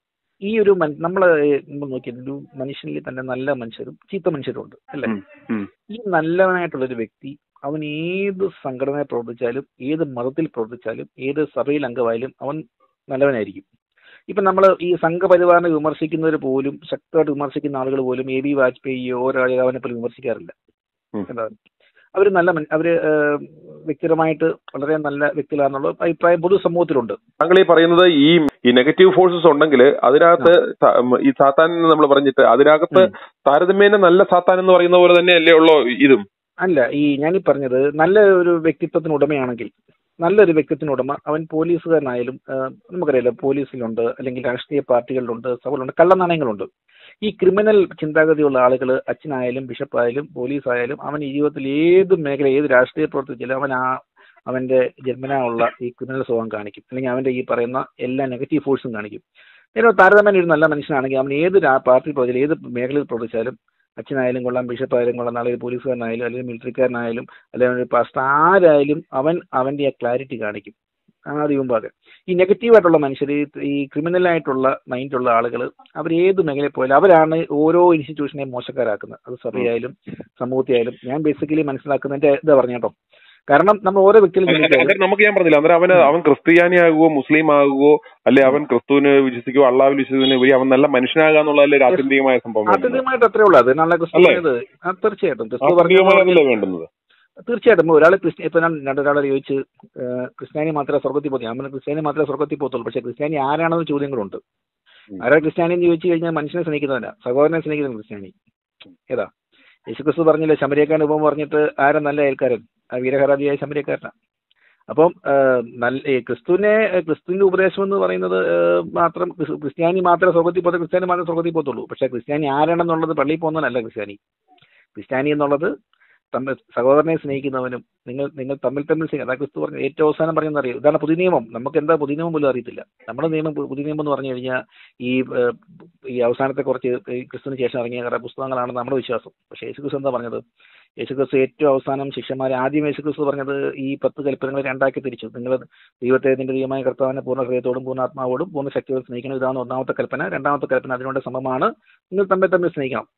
ഈ ഒരു നമ്മൾ നോക്കിയത് ഒരു മനുഷ്യനിൽ തന്നെ നല്ല മനുഷ്യരും ചീത്ത മനുഷ്യരും ഉണ്ട് അല്ലേ ഉം, ഉം, ഈ നല്ലവനായിട്ടുള്ള ഒരു വ്യക്തി അവൻ ഏത് സംഘടനയിൽ പ്രവർത്തിച്ചാലും ഏത് മതത്തിൽ പ്രവർത്തിച്ചാലും ഏത് സഭയിൽ അംഗമായാലും അവൻ നല്ലവനായിരിക്കും ഇപ്പൊ നമ്മൾ ഈ സംഘപരിവാറിനെ വിമർശിക്കുന്നവർ പോലും ശക്തമായിട്ട് വിമർശിക്കുന്ന ആളുകൾ പോലും എ ബി വാജ്പേയിയോ രാജാവിനെ പോലും വിമർശിക്കാറില്ല ഉം. എന്താ അവര് നല്ല മൻ- അവര് ഏഹ്, വ്യക്തിപരമായിട്ട് വളരെ നല്ല വ്യക്തികളാണെന്നുള്ള അഭിപ്രായം പൊതുസമൂഹത്തിലുണ്ട് താങ്കൾ ഈ പറയുന്നത് ഈ ഈ നെഗറ്റീവ് ഫോഴ്സസ് ഉണ്ടെങ്കിൽ അതിനകത്ത് സ- ഉം, ഈ സാത്താൻ എന്ന് നമ്മൾ പറഞ്ഞിട്ട് അതിനകത്ത് ഉം. താരതമ്യേന നല്ല സാത്താൻ എന്ന് പറയുന്ന പോലെ തന്നെ അല്ലേ ഉള്ളോ ഇതും അല്ല ഈ ഞാനീ പറഞ്ഞത് നല്ല ഒരു വ്യക്തിത്വത്തിന് ഉടമയാണെങ്കിൽ നല്ലൊരു വ്യക്തിത്വത്തിന് ഉടമ അവൻ പോലീസുകാരനായാലും ആ, നമുക്കറിയാലോ പോലീസിലുണ്ട് അല്ലെങ്കിൽ രാഷ്ട്രീയ പാർട്ടികളിലുണ്ട് സഭകളുണ്ട് കള്ളനാണയങ്ങളുണ്ട് ഈ ക്രിമിനൽ ചിന്താഗതിയുള്ള ആളുകൾ അച്ഛനായാലും ബിഷപ്പായാലും പോലീസായാലും അവൻ ഈ ജീവിതത്തിൽ ഏത് മേഖല ഏത് രാഷ്ട്രീയ പ്രവർത്തിച്ചാലും അവൻ ആ അവന്റെ ജന്മനാ ഉള്ള ഈ ക്രിമിനൽ സ്വഭാവം കാണിക്കും അല്ലെങ്കിൽ അവന്റെ ഈ പറയുന്ന എല്ലാ നെഗറ്റീവ് ഫോഴ്സും കാണിക്കും നേരെ താരതമ്യം ഒരു നല്ല മനുഷ്യനാണെങ്കിൽ അവൻ ഏത് രാ- പാർട്ടി പ്രവർത്തിച്ചാലും ഏത് മേഖലയിൽ പ്രവർത്തിച്ചാലും അച്ഛനായാലും കൊള്ളാം ബിഷപ്പായാലും കൊള്ളാം നാളെ ഒരു പോലീസുകാരനായാലും അല്ലെങ്കിൽ മിലിറ്ററിക്കാരനായാലും അല്ലെങ്കിൽ ഒരു പാസ്റ്റർ ആരായാലും അവൻ അവന്റെ ആ ക്ലാരിറ്റി കാണിക്കും ആദ്യം മുമ്പാകെ ഈ നെഗറ്റീവായിട്ടുള്ള മനുഷ്യർ ഈ ക്രിമിനൽ ആയിട്ടുള്ള മൈൻഡുള്ള ആളുകൾ അവർ ഏത് മേഖലയിൽ പോയാലും അവരാണ് ഓരോ ഇൻസ്റ്റിറ്റ്യൂഷനെയും മോശക്കാരാക്കുന്നത് അത് സഭയായാലും സമൂഹത്തെയായാലും ഞാൻ ബേസിക്കലി മനസ്സിലാക്കുന്നതിന്റെ ഇതാ പറഞ്ഞു കേട്ടോ കാരണം നമ്മൾ ഓരോ വ്യക്തികളും ചിന്തിച്ചാലും അന്നേരം നമുക്ക് ഞാൻ പറഞ്ഞില്ല അന്നേരം അവന് അവൻ ക്രിസ്ത്യാനി ആകുവോ മുസ്ലിം ആകുവോ അല്ലെ അവൻ ക്രിസ്തുവിന് വിശ്വസിക്കുവോ അള്ളാവിൽ വിശ്വസിക്കുന്നതിന് ഉപരി അവൻ നല്ല മനുഷ്യനാകാന്നുള്ളതല്ലേ ഒരു ആത്യന്തികമായ സംഭവം വേണ്ടത്. ആത്യന്തികമായിട്ട് അത്രേ ഉള്ളൂ അത് നല്ല ക്രിസ്തു അല്ലേ? പറഞ്ഞത് ആ, തീർച്ചയായിട്ടും ക്രിസ്തു പറഞ്ഞ ആത്യന്തികമായതല്ലേ വേണ്ടുന്നത് തീർച്ചയായിട്ടും ഒരാൾ ക്രിസ്ത്യ ഇപ്പൊ ഞാൻ രണ്ടൊരാളെ ചോദിച്ച് ഏഹ്, ക്രിസ്ത്യാനി മാത്രമേ സ്വർഗത്തിൽ പോകൂ ഞാൻ പറഞ്ഞു ക്രിസ്ത്യാനി മാത്രമേ സ്വർഗത്തിൽ പോകത്തുള്ളൂ പക്ഷേ ക്രിസ്ത്യാനി ആരാണെന്ന് ചോദ്യങ്ങളുണ്ട് ഉം. ആരാ ക്രിസ്ത്യാനി എന്ന് ചോദിച്ചു കഴിഞ്ഞാൽ മനുഷ്യനെ സ്നേഹിക്കുന്നവല്ല സഹോദരനെ സ്നേഹിക്കുന്ന ക്രിസ്ത്യാനി ഏതാ യേശുക്രിസ്തു പറഞ്ഞില്ലേ ശമരിയക്കാരൻ ഉപമ പറഞ്ഞിട്ട് ആരാ നല്ല അയൽക്കാരൻ ആ വീരഹരാദിയായ ശമരിയക്കാരനാണ് അപ്പം ഏഹ്, നല്ല ഈ ക്രിസ്തുവിനെ ക്രിസ്തുവിന്റെ ഉപദേശം എന്ന് പറയുന്നത് ഏഹ്, മാത്രം ക്രിസ്- ക്രിസ്ത്യാനി മാത്രമേ സ്വർഗത്തിൽ പോകത്തുള്ളൂ ക്രിസ്ത്യാനി മാത്രമേ സ്വർഗത്തിൽ പോകത്തുള്ളൂ പക്ഷേ ക്രിസ്ത്യാനി ആരാണെന്നുള്ളത് പള്ളിയിൽ പോകുന്നതല്ല ക്രിസ്ത്യാനി ക്രിസ്ത്യാനി എന്നുള്ളത് തമ്മിൽ സഹോദരനെ സ്നേഹിക്കുന്നവനും നിങ്ങൾ നിങ്ങൾ തമ്മിൽ തമ്മിൽ സ്നേഹിക്കുക അതാ ക്രിസ്തു പറഞ്ഞ ഏറ്റവും അവസാനം പറയുന്നത് അറിയും ഇതാണ് പുതിയ നിയമം നമുക്ക് എന്താ പുതിയ നിയമം പോലും അറിയത്തില്ല നമ്മുടെ നിയമം പു- പുതിയ നിയമം എന്ന് പറഞ്ഞു കഴിഞ്ഞാൽ ഈ ഏഹ്, ഈ അവസാനത്തെ കുറച്ച് ഈ ക്രിസ്തുവിന് ശേഷം ഇറങ്ങിയ കുറെ പുസ്തകങ്ങളാണ് നമ്മുടെ വിശ്വാസം പക്ഷേ യേശുക്രിസ്തു എന്താ പറഞ്ഞത് യേശുക്രിസ്തു ഏറ്റവും അവസാനം ശിഷ്യന്മാരെ ആദ്യം യേശുക്രിസ്തു പറഞ്ഞത് ഈ പത്ത് കൽപ്പനകൾ രണ്ടാക്കി തിരിച്ചു നിങ്ങൾ ദൈവത്തെ നിന്റെ ദൈവമായ കർത്താവിനെ പൂർണ്ണ ഹൃദയത്തോടും പൂർണ്ണ ആത്മാവോടും പൂർണ്ണ ശക്തിയോടും സ്നേഹിക്കണം ഇതാണ് ഒന്നാമത്തെ കൽപ്പന രണ്ടാമത്തെ കൽപ്പന അതിനോട് സമമാണ് നിങ്ങൾ തമ്മിൽ തമ്മിൽ സ്നേഹിക്കണം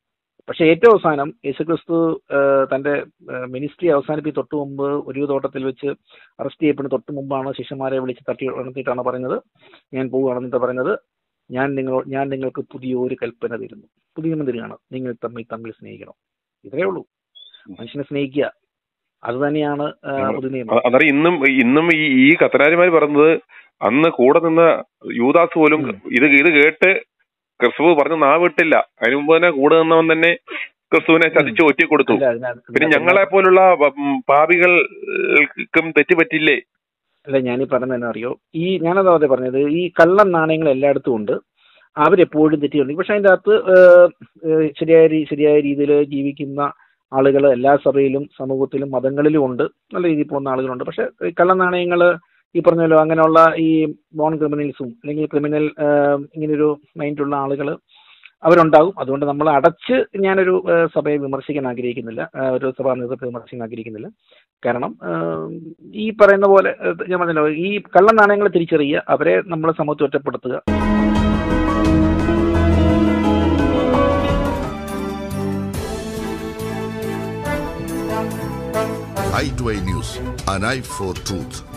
പക്ഷെ ഏറ്റവും അവസാനം യേശുക്രിസ്തു ആ, തന്റെ മിനിസ്ട്രി അവസാനിപ്പിച്ച് തൊട്ട് മുമ്പ് ഒരു തോട്ടത്തിൽ വെച്ച് അറസ്റ്റ് ചെയ്യപ്പെടുന്ന തൊട്ട് മുമ്പാണ് ശിഷ്യന്മാരെ വിളിച്ച് തട്ടി ഉണർത്തിയിട്ടാണ് പറയുന്നത് ഞാൻ പോവുകയാണെന്നിട്ട് പറയുന്നത് ഞാൻ നിങ്ങൾ ഞാൻ നിങ്ങൾക്ക് പുതിയൊരു കൽപ്പന തരുന്നു പുതിയ നിയമം തരികയാണ് നിങ്ങൾ തമ്മിൽ തമ്മിൽ സ്നേഹിക്കണം ഇത്രയേ ഉള്ളൂ മനുഷ്യനെ സ്നേഹിക്കുക അത് തന്നെയാണ് ആ, പുതിയ നിയമം അ- അന്നേരം ഇന്നും ഇന്നും ഈ ഈ കത്തനാരിമാർ പറയുന്നത് അന്ന് കൂടെ നിന്ന യൂദാസ് പോലും ഉം. ഇത് ഇത് കേട്ട് ക്രിസ്തു പറഞ്ഞ നാ വിട്ടില്ല അതിനു മുമ്പ് തന്നെ കൂടെ നിന്നവൻ തന്നെ ക്രിസ്തുവിനെ ചതിച്ച് ഒറ്റി കൊടുത്തു അല്ല, അതിനകത്ത് പിന്നെ ഞങ്ങളെ പോലുള്ള പാപികൾക്കും തെറ്റുപറ്റില്ലേ അല്ല ഞാനീ പറഞ്ഞത് എന്നാ അറിയോ ഈ ഞാനതാ അതെ പറഞ്ഞത് ഈ കള്ളൻ നാണയങ്ങൾ എല്ലായിടത്തും ഉണ്ട് അവരെപ്പോഴും തെറ്റിയുണ്ട് പക്ഷെ അതിൻ്റെ അകത്ത് ഏഹ്, ഏഹ്, ശരിയായ രീ- ശരിയായ രീതിയിൽ ജീവിക്കുന്ന ആളുകൾ എല്ലാ സഭയിലും സമൂഹത്തിലും മതങ്ങളിലും ഉണ്ട് നല്ല രീതിയിൽ പോകുന്ന ആളുകളുണ്ട് പക്ഷെ ഈ കള്ളനാണയങ്ങൾ ഈ പറഞ്ഞല്ലോ അങ്ങനെയുള്ള ഈ ബോൺ ക്രിമിനൽസും അല്ലെങ്കിൽ ക്രിമിനൽ ഇങ്ങനൊരു മൈൻഡുള്ള ആളുകൾ അവരുണ്ടാകും അതുകൊണ്ട് നമ്മൾ അടച്ച് ഞാനൊരു ഏഹ്, സഭയെ വിമർശിക്കാൻ ആഗ്രഹിക്കുന്നില്ല ഏഹ്, ഒരു സഭാ നേതൃത്വത്തെ വിമർശിക്കാൻ ആഗ്രഹിക്കുന്നില്ല കാരണം ഏഹ്, ഈ പറയുന്ന പോലെ ഏഹ്, ഞാൻ പറഞ്ഞല്ലോ ഈ കള്ള നാണയങ്ങളെ തിരിച്ചറിയുക അവരെ നമ്മൾ സമൂഹത്തിൽ ഒറ്റപ്പെടുത്തുക i2i News, an eye for truth.